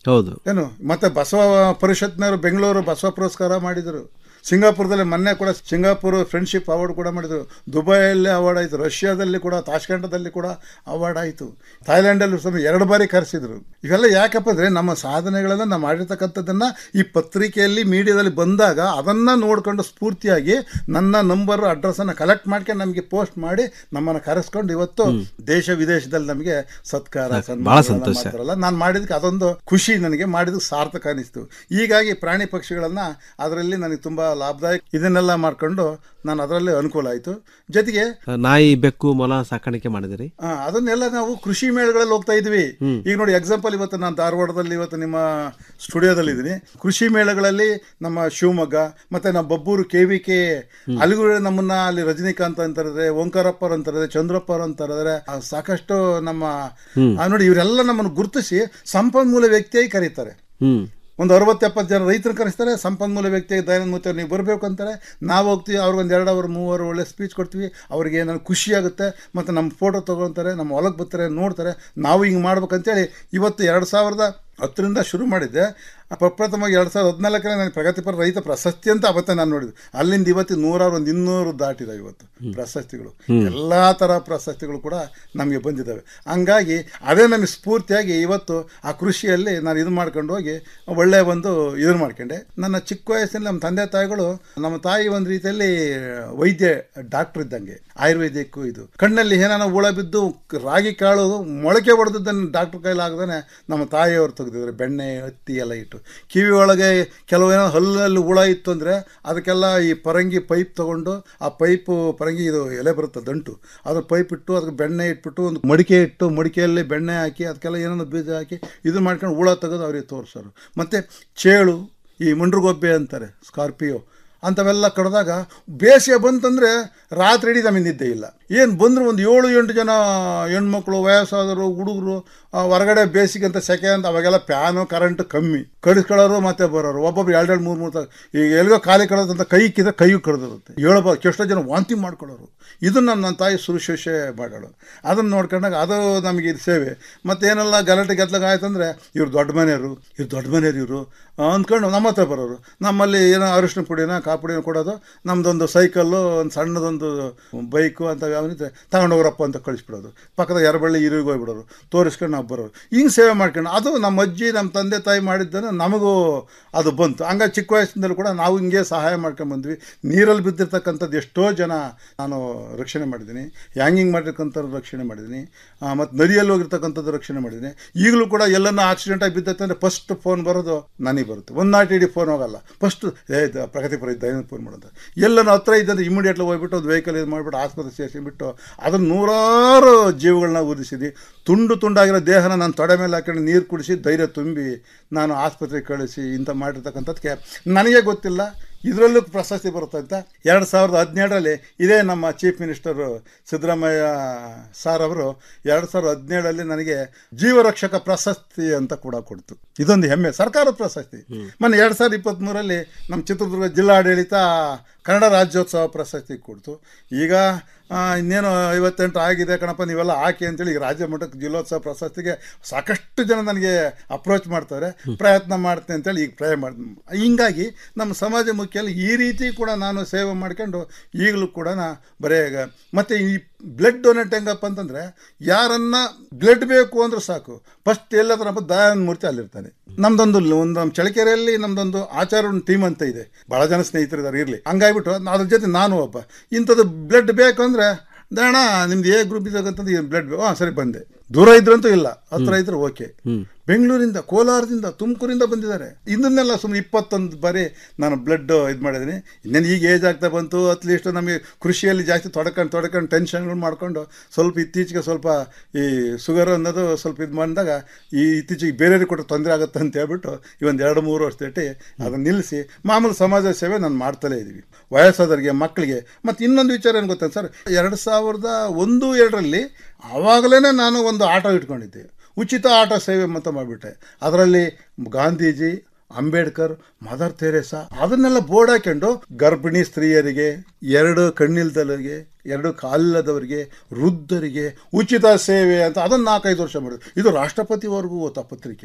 ಹೌದು ಏನು ಮತ್ತೆ ಬಸವ ಪರಿಷತ್ನವರು ಬೆಂಗಳೂರು ಬಸವ ಪುರಸ್ಕಾರ ಮಾಡಿದರು ಸಿಂಗಾಪುರದಲ್ಲಿ ಮೊನ್ನೆ ಕೂಡ ಸಿಂಗಾಪುರ ಫ್ರೆಂಡ್ಶಿಪ್ ಅವಾರ್ಡ್ ಕೂಡ ಮಾಡಿದರು ದುಬೈಯಲ್ಲಿ ಅವಾರ್ಡ್ ಆಯಿತು ರಷ್ಯಾದಲ್ಲಿ ಕೂಡ ತಾಷ್ಕಂಡದಲ್ಲಿ ಕೂಡ ಅವಾರ್ಡ್ ಆಯಿತು ಥಾಯ್ಲ್ಯಾಂಡಲ್ಲಿ ಸಹ ಎರಡು ಬಾರಿ ಕರೆಸಿದ್ರು ಇವೆಲ್ಲ ಯಾಕಪ್ಪ ಅಂದರೆ ನಮ್ಮ ಸಾಧನೆಗಳನ್ನು ನಾವು ಮಾಡಿರ್ತಕ್ಕಂಥದ್ದನ್ನು ಈ ಪತ್ರಿಕೆಯಲ್ಲಿ ಮೀಡಿಯಾದಲ್ಲಿ ಬಂದಾಗ ಅದನ್ನು ನೋಡ್ಕೊಂಡು ಸ್ಫೂರ್ತಿಯಾಗಿ ನನ್ನ ನಂಬರ್ ಅಡ್ರೆಸ್ಸನ್ನು ಕಲೆಕ್ಟ್ ಮಾಡ್ಕೊಂಡು ನಮಗೆ ಪೋಸ್ಟ್ ಮಾಡಿ ನಮ್ಮನ್ನು ಕರೆಸ್ಕೊಂಡು ಇವತ್ತು ದೇಶ ವಿದೇಶದಲ್ಲಿ ನಮಗೆ ಸತ್ಕಾರ ಬಹಳ ಸನ್ಮಾನಗಳನ್ನ ಸಂತೋಷ. ಮಾಡ್ತಾರಲ್ಲ ನಾನು ಮಾಡಿದಕ್ಕೆ ಅದೊಂದು ಖುಷಿ ನನಗೆ ಮಾಡಿದಕ್ಕೆ ಸಾರ್ಥಕ ಅನಿಸ್ತು ಹೀಗಾಗಿ ಪ್ರಾಣಿ ಪಕ್ಷಿಗಳನ್ನು ಅದರಲ್ಲಿ ನನಗೆ ತುಂಬ ಲಾಭದಾಯಕ ಇದನ್ನೆಲ್ಲ ಮಾಡ್ಕೊಂಡು ನಾನು ಅದರಲ್ಲೇ ಅನುಕೂಲ ಆಯಿತು ಜೊತೆಗೆ ನಾಯಿ ಬೆಕ್ಕು ಮೊಲ ಸಾಕಾಣಿಕೆ ಮಾಡಿದಿರಿ ಆ, ಅದನ್ನೆಲ್ಲ ನಾವು ಕೃಷಿ ಮೇಳಗಳಲ್ಲಿ ಹೋಗ್ತಾ ಇದ್ವಿ ಈಗ ನೋಡಿ ಎಕ್ಸಾಂಪಲ್ ಇವತ್ತು ನಾನು ಧಾರವಾಡದಲ್ಲಿ ಇವತ್ತು ನಿಮ್ಮ ಸ್ಟುಡಿಯೋದಲ್ಲಿ ಇದ್ದೀನಿ ಕೃಷಿ ಮೇಳಗಳಲ್ಲಿ ನಮ್ಮ ಶಿವಮೊಗ್ಗ ಮತ್ತೆ ನಮ್ಮ ಬಬ್ಬೂರು ಕೆ ವಿ ಕೆ ಅಲ್ಲಿಗೂ ನಮ್ಮನ್ನ ಅಲ್ಲಿ ರಜನಿಕಾಂತ್ ಅಂತಾರೆ ಓಂಕಾರಪ್ಪರ್ ಅಂತಾರೆ ಚಂದ್ರಪ್ಪರ್ ಅಂತಾರೆ ಆ, ಸಾಕಷ್ಟು ನಮ್ಮ ಹ್ಮ್. ಆ, ನೋಡಿ ಇವರೆಲ್ಲ ನಮ್ಮನ್ನು ಗುರುತಿಸಿ ಸಂಪನ್ಮೂಲ ವ್ಯಕ್ತಿಯಾಗಿ ಕರೀತಾರೆ ಹ್ಮ್ ಒಂದು ಅರವತ್ತು ಎಪ್ಪತ್ತು ಜನ ರೈತರು ಕರೆಸ್ತಾರೆ ಸಂಪನ್ಮೂಲ ವ್ಯಕ್ತಿಯಾಗಿ ದಯಾನಂದ ಮೂರ್ತಿ ಅವ್ರು ನೀವು ಬರಬೇಕು ಅಂತಾರೆ ನಾವು ಹೋಗ್ತೀವಿ ಅವ್ರಿಗೊಂದು ಎರಡು ಅವರ್ ಮೂವರು ಒಳ್ಳೆ ಸ್ಪೀಚ್ ಕೊಡ್ತೀವಿ ಅವ್ರಿಗೆ ಏನಾದ್ರು ಖುಷಿ ಆಗುತ್ತೆ ಮತ್ತು ನಮ್ಮ ಫೋಟೋ ತೊಗೊಳ್ತಾರೆ ನಮ್ಮ ಹೊಲಕ್ಕೆ ಬರ್ತಾರೆ ನೋಡ್ತಾರೆ ನಾವು ಹಿಂಗೆ ಮಾಡ್ಬೇಕಂತೇಳಿ ಇವತ್ತು ಎರಡು ಸಾವಿರದ ಹತ್ತರಿಂದ ಶುರು ಮಾಡಿದ್ದೆ ಪ್ರಪ್ರಥಮವಾಗಿ ಎರಡು ಸಾವಿರದ ಹದಿನಾಲ್ಕನೇ ನಾನು ಪ್ರಗತಿಪರ ರೈತ ಪ್ರಶಸ್ತಿ ಅಂತ ಅವತ್ತೇ ನಾನು ನೋಡಿದ್ದು ಅಲ್ಲಿಂದ ಇವತ್ತು ನೂರಾರು ಒಂದು ಇನ್ನೂರು ದಾಟಿದೆ ಇವತ್ತು ಪ್ರಶಸ್ತಿಗಳು ಹ್ಮ್. ಎಲ್ಲ ಥರ ಪ್ರಶಸ್ತಿಗಳು ಕೂಡ ನಮಗೆ ಬಂದಿದ್ದಾವೆ ಹಂಗಾಗಿ ಅದೇ ನಮಗೆ ಸ್ಫೂರ್ತಿಯಾಗಿ ಇವತ್ತು ಆ ಕೃಷಿಯಲ್ಲಿ ನಾನು ಇದು ಮಾಡ್ಕೊಂಡು ಹೋಗಿ ಒಳ್ಳೆಯ ಒಂದು ಇದನ್ನು ಮಾಡ್ಕೊಂಡೆ ನನ್ನ ಚಿಕ್ಕ ವಯಸ್ಸಿನಲ್ಲಿ ನಮ್ಮ ತಂದೆ ತಾಯಿಗಳು ನಮ್ಮ ತಾಯಿ ಒಂದು ರೀತಿಯಲ್ಲಿ ವೈದ್ಯ ಡಾಕ್ಟರ್ ಇದ್ದಂಗೆ ಆಯುರ್ವೇದಿಕ್ಕು ಇದು ಕಣ್ಣಲ್ಲಿ ಏನಾನ ಹುಳ ಬಿದ್ದು ರಾಗಿ ಕಾಳು ಮೊಳಕೆ ಹೊಡೆದದ್ದನ್ನು ಡಾಕ್ಟರ್ ಕೈಲಿ ಆಗದೇ ನಮ್ಮ ತಾಯಿಯವರು ತೆಗೆದಿದ್ರು ಬೆಣ್ಣೆ ಹತ್ತಿ ಎಲ್ಲ ಇಟ್ಟು ಕಿವಿ ಒಳಗೆ ಕೆಲವು ಏನೋ ಹಲ್ಲಲ್ಲಿ ಹುಳ ಇತ್ತು ಅಂದರೆ ಅದಕ್ಕೆಲ್ಲ ಈ ಪರಂಗಿ ಪೈಪ್ ತಗೊಂಡು ಆ ಪೈಪು ಪರಂಗಿ ಇದು ಎಲೆ ಬರುತ್ತೆ ದಂಟು ಅದು ಪೈಪ್ ಇಟ್ಟು ಅದಕ್ಕೆ ಬೆಣ್ಣೆ ಇಟ್ಬಿಟ್ಟು ಒಂದು ಮಡಿಕೆ ಇಟ್ಟು ಮಡಿಕೆಯಲ್ಲಿ ಬೆಣ್ಣೆ ಹಾಕಿ ಅದಕ್ಕೆಲ್ಲ ಏನೇನೋ ಬೀಜ ಹಾಕಿ ಇದು ಮಾಡ್ಕೊಂಡು ಹುಳ ತೆಗೆದು ಅವ್ರಿಗೆ ತೋರಿಸೋರು ಮತ್ತು ಚೇಳು ಈ ಮುಂಡ್ರಗೊಬ್ಬೆ ಅಂತಾರೆ ಸ್ಕಾರ್ಪಿಯೋ ಅಂಥವೆಲ್ಲ ಕಡ್ದಾಗ ಬೇಸಿಗೆ ಬಂತಂದರೆ ರಾತ್ರಿ ಇಡೀ ನಮಗೆ ನಿದ್ದೆ ಇಲ್ಲ ಏನು ಬಂದರೂ ಒಂದು ಏಳು ಎಂಟು ಜನ ಹೆಣ್ಮಕ್ಳು ವಯಸ್ಸಾದರು ಹುಡುಗರು ಹೊರಗಡೆ ಬೇಸಿಗೆ ಅಂತ ಸೆಕೆ ಅಂತ ಅವಾಗೆಲ್ಲ ಫ್ಯಾನು ಕರೆಂಟ್ ಕಮ್ಮಿ ಕಡಿಸ್ಕೊಳ್ಳೋರು ಮತ್ತೆ ಬರೋರು ಒಬ್ಬೊಬ್ರು ಎರಡೆರಡು ಮೂರು ಮೂರು ತ ಈಗ ಎಲ್ಲಿಗೋ ಖಾಲಿ ಕಡೋದಂತ ಕೈ ಇಕ್ಕಿದ್ರೆ ಕೈಯು ಕಡ್ದಿರುತ್ತೆ ಹೇಳಬಾರ್ದು ಎಷ್ಟೋ ಜನ ವಾಂತಿ ಮಾಡ್ಕೊಳ್ಳೋರು ಇದನ್ನು ನನ್ನ ತಾಯಿ ಶುಶ್ರೂಷೆ ಮಾಡೋಳು ಅದನ್ನು ನೋಡ್ಕೊಂಡಾಗ ಅದು ನಮಗೆ ಇದು ಸೇವೆ ಮತ್ತೇನೆಲ್ಲ ಗಲಾಟೆ ಗೆದ್ಲಾಗ ಆಯ್ತಂದ್ರೆ ಇವ್ರು ದೊಡ್ಡ ಮನೆಯವರು ಇವ್ರು ದೊಡ್ಡ ಮನೆಯವರು ಇವರು ಅಂದ್ಕೊಂಡು ನಮ್ಮ ಹತ್ರ ಬರೋರು ನಮ್ಮಲ್ಲಿ ಏನೋ ಅರಿಶಿನ ಪುಡಿನ ಕಾಪುಡಿನ ಕೊಡೋದು ನಮ್ಮದೊಂದು ಸೈಕಲ್ಲು ಒಂದು ಸಣ್ಣದೊಂದು ಬೈಕು ಅಂತ ಯಾವನಿದ್ರೆ ತಗೊಂಡೋಗ್ರಪ್ಪ ಅಂತ ಕಳಿಸ್ಬಿಡೋದು ಪಕ್ಕದ ಎರಬಳ್ಳಿ ಇರಿಗೆ ಹೋಗ್ಬಿಡೋರು ತೋರಿಸ್ಕೊಂಡು ನಾವು ಬರೋರು ಹಿಂಗೆ ಸೇವೆ ಮಾಡ್ಕೊಂಡು ಅದು ನಮ್ಮ ಅಜ್ಜಿ ನಮ್ಮ ತಂದೆ ತಾಯಿ ಮಾಡಿದ್ದನ್ನು ನಮಗೂ ಅದು ಬಂತು ಹಂಗಾಗಿ ಚಿಕ್ಕ ವಯಸ್ಸಿನಲ್ಲಿ ಕೂಡ ನಾವು ಹಿಂಗೆ ಸಹಾಯ ಮಾಡ್ಕೊಂಡು ಬಂದ್ವಿ ನೀರಲ್ಲಿ ಬಿದ್ದಿರ್ತಕ್ಕಂಥದ್ದು ಎಷ್ಟೋ ಜನ ನಾನು ರಕ್ಷಣೆ ಮಾಡಿದ್ದೀನಿ ಹ್ಯಾಂಗಿಂಗ್ ಮಾಡಿರ್ತಕ್ಕಂಥದ್ದು ರಕ್ಷಣೆ ಮಾಡಿದ್ದೀನಿ ಮತ್ತು ನದಿಯಲ್ಲಿ ಹೋಗಿರ್ತಕ್ಕಂಥದ್ದು ರಕ್ಷಣೆ ಮಾಡಿದ್ದೀನಿ ಈಗಲೂ ಕೂಡ ಎಲ್ಲನೂ ಆಕ್ಸಿಡೆಂಟ್ ಆಗಿ ಬಿದ್ದೈತೆ ಅಂದರೆ ಫಸ್ಟ್ ಫೋನ್ ಬರೋದು ನನಗೆ ಬರುತ್ತೆ ಒಂದು ನಾಟ್ ಇಡೀ ಫೋನ್ ಹೋಗಲ್ಲ ಫಸ್ಟ್ ಏ ಇದು ಪ್ರಗತಿಪರ ಇದ್ದ ಫೋನ್ ಮಾಡೋದು ಎಲ್ಲನೂ ಹತ್ರ ಇದ್ದಂದ್ರೆ ಇಮಿಡಿಯೇಟ್ಲಿ ಹೋಗ್ಬಿಟ್ಟು ಒಂದು ವೆಹಿಕಲ್ ಇದು ಮಾಡಿಬಿಟ್ಟು ಆಸ್ಪತ್ರೆ ಸೇರಿಸಿಬಿಟ್ಟು ಅದನ್ನು ನೂರಾರು ಜೀವಗಳನ್ನ ಉದಿಸಿದ್ವಿ ತುಂಡು ತುಂಡಾಗಿರೋ ದೇಹನ ನಾನು ತೊಡೆ ಮೇಲೆ ಹಾಕೊಂಡು ನೀರು ಕುಡಿಸಿ ಧೈರ್ಯ ತುಂಬಿ ನಾನು ಆಸ್ಪತ್ರೆಗೆ ಕಳಿಸಿ ಇಂಥ ಮಾಡಿರ್ತಕ್ಕಂಥದ್ದಕ್ಕೆ ನನಗೆ ಗೊತ್ತಿಲ್ಲ ಇದರಲ್ಲೂ ಪ್ರಶಸ್ತಿ ಬರುತ್ತೆ ಅಂತ ಎರಡು ಸಾವಿರದ ಹದಿನೇಳರಲ್ಲಿ ಇದೇ ನಮ್ಮ ಚೀಫ್ ಮಿನಿಸ್ಟರು ಸಿದ್ದರಾಮಯ್ಯ ಸಾರ್ ಅವರು ಎರಡು ಸಾವಿರದ ಹದಿನೇಳರಲ್ಲಿ ನನಗೆ ಜೀವರಕ್ಷಕ ಪ್ರಶಸ್ತಿ ಅಂತ ಕೂಡ ಕೊಡ್ತು ಇದೊಂದು ಹೆಮ್ಮೆ ಸರ್ಕಾರದ ಪ್ರಶಸ್ತಿ ಮೊನ್ನೆ ಎರಡು ಸಾವಿರದ ಇಪ್ಪತ್ತ್ಮೂರಲ್ಲಿ ನಮ್ಮ ಚಿತ್ರದುರ್ಗ ಜಿಲ್ಲಾಡಳಿತ ಕನ್ನಡ ರಾಜ್ಯೋತ್ಸವ ಪ್ರಶಸ್ತಿ ಕೊಡ್ತು ಈಗ ಆ, ಇನ್ನೇನು ಐವತ್ತೆಂಟು ಆಗಿದೆ ಕಣಪ್ಪ ನೀವೆಲ್ಲ ಹಾಕಿ ಅಂತೇಳಿ ಈಗ ರಾಜ್ಯ ಮಟ್ಟಕ್ಕೆ ಜಿಲ್ಲೋತ್ಸವ ಪ್ರಶಸ್ತಿಗೆ ಸಾಕಷ್ಟು ಜನ ನನಗೆ ಅಪ್ರೋಚ್ ಮಾಡ್ತಾರೆ ಪ್ರಯತ್ನ ಮಾಡ್ತೇನೆ ಅಂತೇಳಿ ಈಗ ಟ್ರೈ ಮಾಡಿ ಹಿಂಗಾಗಿ ನಮ್ಮ ಸಮಾಜ ಮುಖ್ಯಲ್ಲಿ ಈ ರೀತಿ ಕೂಡ ನಾನು ಸೇವೆ ಮಾಡ್ಕೊಂಡು ಈಗಲೂ ಕೂಡ ನಾ ಬರೇ ಈಗ ಮತ್ತು ಈ ಬ್ಲಡ್ ಡೊನೇಟ್ ಹೆಂಗಪ್ಪ ಅಂತಂದರೆ ಯಾರನ್ನ ಬ್ಲಡ್ ಬೇಕು ಅಂದ್ರೆ ಸಾಕು ಫಸ್ಟ್ ಎಲ್ಲದ್ರಪ್ಪ ದಯಾನಂದ ಮೂರ್ತಿ ಅಲ್ಲಿರ್ತಾನೆ ನಮ್ದೊಂದು ಒಂದು ನಮ್ಮ ಚಳಕೆರೆಯಲ್ಲಿ ನಮ್ದೊಂದು ಆಚಾರ ಒಂದು ಟೀಮ್ ಅಂತ ಇದೆ ಭಾಳ ಜನ ಸ್ನೇಹಿತರಿದ್ದಾರೆ ಇರಲಿ ಹಂಗಾಗ್ಬಿಟ್ಟು ಅದ್ರ ಜೊತೆ ನಾನು ಒಬ್ಬ ಇಂಥದ್ದು ಬ್ಲಡ್ ಬೇಕು ಅಂದರೆ ದಣ ನಿಮ್ದು ಎ ಗ್ರೂಪ್ ಇದ್ದಾಗಂತಂದು ಬ್ಲಡ್ ಬೇಕು ಹಾಂ ಸರಿ ಬಂದೆ ದೂರ ಇದ್ರಂತೂ ಇಲ್ಲ ಹತ್ರ ಇದ್ರೆ ಓಕೆ ಬೆಂಗಳೂರಿಂದ ಕೋಲಾರದಿಂದ ತುಮಕೂರಿಂದ ಬಂದಿದ್ದಾರೆ ಇದನ್ನೆಲ್ಲ ಸುಮ್ಮನೆ ಇಪ್ಪತ್ತೊಂದು ಬಾರಿ ನಾನು ಬ್ಲಡ್ ಇದು ಮಾಡಿದ್ದೀನಿ ಇನ್ನೇನು ಈಗ ಏಜ್ ಆಗ್ತಾ ಬಂತು ಅಟ್ಲೀಸ್ಟ್ ನಮಗೆ ಕೃಷಿಯಲ್ಲಿ ಜಾಸ್ತಿ ತೊಡ್ಕೊಂಡು ತೊಡ್ಕೊಂಡು ಟೆನ್ಷನ್ಗಳು ಮಾಡ್ಕೊಂಡು ಸ್ವಲ್ಪ ಇತ್ತೀಚೆಗೆ ಸ್ವಲ್ಪ ಈ ಶುಗರ್ ಅನ್ನೋದು ಸ್ವಲ್ಪ ಇದು ಮಾಡಿದಾಗ ಈ ಇತ್ತೀಚೆಗೆ ಬೇರೆಯವ್ರಿಗೆ ಕೊಟ್ಟರೆ ತೊಂದರೆ ಆಗುತ್ತೆ ಅಂತ ಹೇಳ್ಬಿಟ್ಟು ಈ ಒಂದು ಎರಡು ಮೂರು ವರ್ಷ ತಟ್ಟಿ ಅದನ್ನು ನಿಲ್ಲಿಸಿ ಮಾಮೂಲು ಸಮಾಜ ಸೇವೆ ನಾನು ಮಾಡ್ತಲೇ ಇದ್ದೀವಿ ವಯಸ್ಸಾದವರಿಗೆ ಮಕ್ಕಳಿಗೆ ಮತ್ತು ಇನ್ನೊಂದು ವಿಚಾರ ಏನು ಗೊತ್ತಾ ಸರ್ ಎರಡು ಸಾವಿರದ ಒಂದು ಎರಡರಲ್ಲಿ ಆವಾಗಲೇ ನಾನು ಒಂದು ಆಟೋ ಇಟ್ಕೊಂಡಿದ್ದೆ ಉಚಿತ ಆಟೋ ಸೇವೆ ಅಂತ ಮಾಡಿಬಿಟ್ಟೆ ಅದರಲ್ಲಿ ಗಾಂಧೀಜಿ ಅಂಬೇಡ್ಕರ್ ಮದರ್ ತೆರೇಸಾ ಅದನ್ನೆಲ್ಲ ಬೋರ್ಡ್ ಹಾಕೊಂಡು ಗರ್ಭಿಣಿ ಸ್ತ್ರೀಯರಿಗೆ ಎರಡು ಕಣ್ಣಿಲ್ದವರಿಗೆ ಎರಡು ಕಾಲಿಲ್ಲದವರಿಗೆ ವೃದ್ಧರಿಗೆ ಉಚಿತ ಸೇವೆ ಅಂತ ಅದನ್ನು ನಾಲ್ಕೈದು ವರ್ಷ ಮಾಡಿದ್ರು ಇದು ರಾಷ್ಟ್ರಪತಿವರೆಗೂ ಹೋತ ಪತ್ರಿಕೆ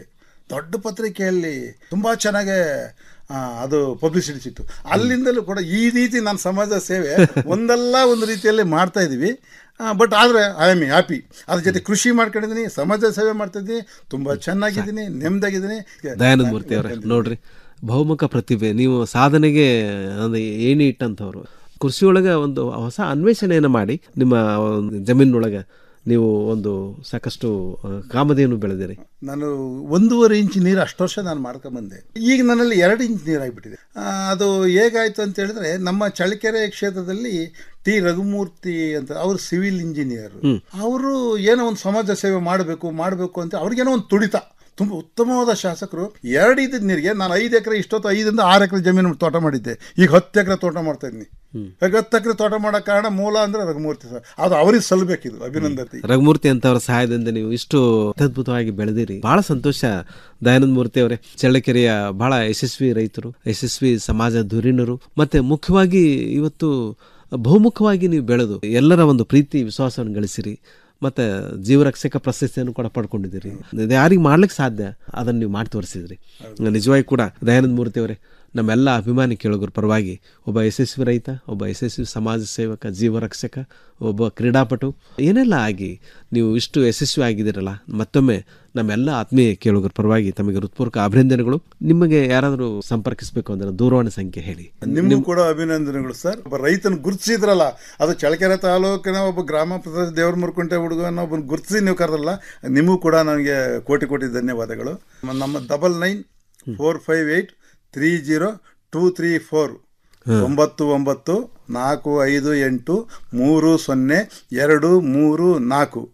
ದೊಡ್ಡ ಪತ್ರಿಕೆಯಲ್ಲಿ ತುಂಬ ಚೆನ್ನಾಗೆ ಆ, ಅದು ಪಬ್ಲಿಸಿಟಿ ಸಿಕ್ತು ಅಲ್ಲಿಂದಲೂ ಕೂಡ ಈ ರೀತಿ ನಾನು ಸಮಾಜ ಸೇವೆ ಒಂದಲ್ಲ ಒಂದು ರೀತಿಯಲ್ಲಿ ಮಾಡ್ತಾ ಇದ್ದೀವಿ ಬಟ್ ಆದರೆ ಐ ಆಮ್ ಹ್ಯಾಪಿ ಅದ್ರ ಜೊತೆ ಕೃಷಿ ಮಾಡ್ಕೊಂಡಿದ್ದೀನಿ ಸಮಾಜ ಸೇವೆ ಮಾಡ್ತಾ ಇದ್ದೀನಿ ತುಂಬ ಚೆನ್ನಾಗಿದ್ದೀನಿ ನೆಮ್ಮದಿಯಾಗಿದ್ದೀನಿ ದಯಾನಂದ ಮೂರ್ತಿ ಅವರೇ ನೋಡ್ರಿ ಬಹುಮುಖ ಪ್ರತಿಭೆ ನೀವು ಸಾಧನೆಗೆ ಒಂದು ಏಣಿ ಇಟ್ಟಂಥವ್ರು ಕೃಷಿಯೊಳಗೆ ಒಂದು ಹೊಸ ಅನ್ವೇಷಣೆಯನ್ನು ಮಾಡಿ ನಿಮ್ಮ ಒಂದು ಜಮೀನೊಳಗೆ ನೀವು ಒಂದು ಸಾಕಷ್ಟು ಆ, ಕಾಮಧೇನು ಬೆಳೆದಿರಿ ನಾನು ಒಂದೂವರೆ ಇಂಚ್ ನೀರು ಅಷ್ಟು ವರ್ಷ ನಾನು ಮಾಡ್ಕೊಂಬಂದೆ ಈಗ ನನ್ನಲ್ಲಿ ಎರಡು ಇಂಚ್ ನೀರು ಆಗಿಬಿಟ್ಟಿದೆ ಅದು ಹೇಗಾಯ್ತು ಅಂತ ಹೇಳಿದ್ರೆ ನಮ್ಮ ಚಳ್ಳಕೆರೆ ಕ್ಷೇತ್ರದಲ್ಲಿ ಟಿ ರಘುಮೂರ್ತಿ ಅಂತ ಅವರು ಸಿವಿಲ್ ಇಂಜಿನಿಯರ್ ಅವರು ಏನೋ ಒಂದು ಸಮಾಜ ಸೇವೆ ಮಾಡಬೇಕು ಮಾಡಬೇಕು ಅಂತ ಅವ್ರಿಗೇನೋ ಒಂದು ತುಡಿತ ತುಂಬ ಉತ್ತಮವಾದ ಶಾಸಕರು ಎರಡು ಇದ್ದಿದ್ದ ನೀರಿಗೆ ನಾನು ಐದು ಎಕರೆ ಇಷ್ಟೊತ್ತು ಐದರಿಂದ ಆರು ಎಕರೆ ಜಮೀನು ತೋಟ ಮಾಡಿದ್ದೆ ಈಗ ಹತ್ತು ಎಕರೆ ತೋಟ ಮಾಡ್ತಾ ಇದ್ದೀನಿ ಈಗ ಹತ್ತು ಎಕರೆ ತೋಟ ಮಾಡೋ ಕಾರಣ ಮೂಲ ಅಂದ್ರೆ ರಘುಮೂರ್ತಿ ಸರ್ ಅದು ಅವ್ರಿಗೆ ಸಲ್ಲಬೇಕಿದು ಅಭಿನಂದತಿ ರಘುಮೂರ್ತಿ ಅಂತವರ ಸಹಾಯದಿಂದ ನೀವು ಇಷ್ಟು ಅತ್ಯದ್ಭುತವಾಗಿ ಬೆಳೆದಿರಿ ಬಹಳ ಸಂತೋಷ ದಯಾನಂದ ಮೂರ್ತಿ ಅವರೇ ಚಳ್ಳಕೆರೆಯ ಬಹಳ ಯಶಸ್ವಿ ರೈತರು ಯಶಸ್ವಿ ಸಮಾಜ ಧುರೀಣರು ಮತ್ತೆ ಮುಖ್ಯವಾಗಿ ಇವತ್ತು ಬಹುಮುಖವಾಗಿ ನೀವು ಬೆಳೆದು ಎಲ್ಲರ ಒಂದು ಪ್ರೀತಿ ವಿಶ್ವಾಸವನ್ನು ಗಳಿಸಿರಿ ಮತ್ತೆ ಜೀವರಕ್ಷಕ ಪ್ರಶಸ್ತಿಯನ್ನು ಕೂಡ ಪಡ್ಕೊಂಡಿದ್ದೀರಿ ಇದು ಯಾರಿಗೆ ಮಾಡ್ಲಿಕ್ಕೆ ಸಾಧ್ಯ ಅದನ್ನು ನೀವು ಮಾಡಿ ತೋರಿಸಿದ್ರಿ ನಿಜವಾಗಿ ಕೂಡ ದಯಾನಂದ ಮೂರ್ತಿ ಅವರೇ ನಮ್ಮೆಲ್ಲ ಅಭಿಮಾನಿ ಕೇಳುಗರ ಪರವಾಗಿ ಒಬ್ಬ ಯಶಸ್ವಿ ರೈತ ಒಬ್ಬ ಯಶಸ್ವಿ ಸಮಾಜ ಸೇವಕ ಜೀವರಕ್ಷಕ ಒಬ್ಬ ಕ್ರೀಡಾಪಟು ಏನೆಲ್ಲ ಆಗಿ ನೀವು ಇಷ್ಟು ಯಶಸ್ವಿ ಆಗಿದ್ದೀರಲ್ಲ ಮತ್ತೊಮ್ಮೆ ನಮ್ಮೆಲ್ಲ ಆತ್ಮೀಯ ಕೇಳುಗರ ಪರವಾಗಿ ತಮಗೆ ಹೃತ್ಪೂರ್ವಕ ಅಭಿನಂದನೆಗಳು ನಿಮಗೆ ಯಾರಾದರೂ ಸಂಪರ್ಕಿಸಬೇಕು ಅಂದ್ರೆ ದೂರವಾಣಿ ಸಂಖ್ಯೆ ಹೇಳಿ ನಿಮಗೂ ಕೂಡ ಅಭಿನಂದನೆಗಳು ಸರ್ ಒಬ್ಬ ರೈತನ ಗುರುತಿಸಿದ್ರಲ್ಲ ಅದು ಚಳ್ಳಕೆರೆ ತಾಲೂಕಿನ ಒಬ್ಬ ಗ್ರಾಮ ಪ್ರದೇಶ ದೇವ್ರ ಮುರ್ಕುಂಟೆ ಹುಡುಗನ ಒಬ್ಬನ ಗುರುತಿಸಿ ನೀವು ಕರೆದಲ್ಲ ನಿಮಗೂ ಕೂಡ ನನಗೆ ಕೋಟಿ ಕೋಟಿ ಧನ್ಯವಾದಗಳು ನಮ್ಮ double nine four five eight three zero two three four ಒಂಬತ್ತು ಒಂಬತ್ತು ನಾಲ್ಕು ಐದು ಎಂಟು ಮೂರು ಸೊನ್ನೆ ಎರಡು ಮೂರು ನಾಲ್ಕು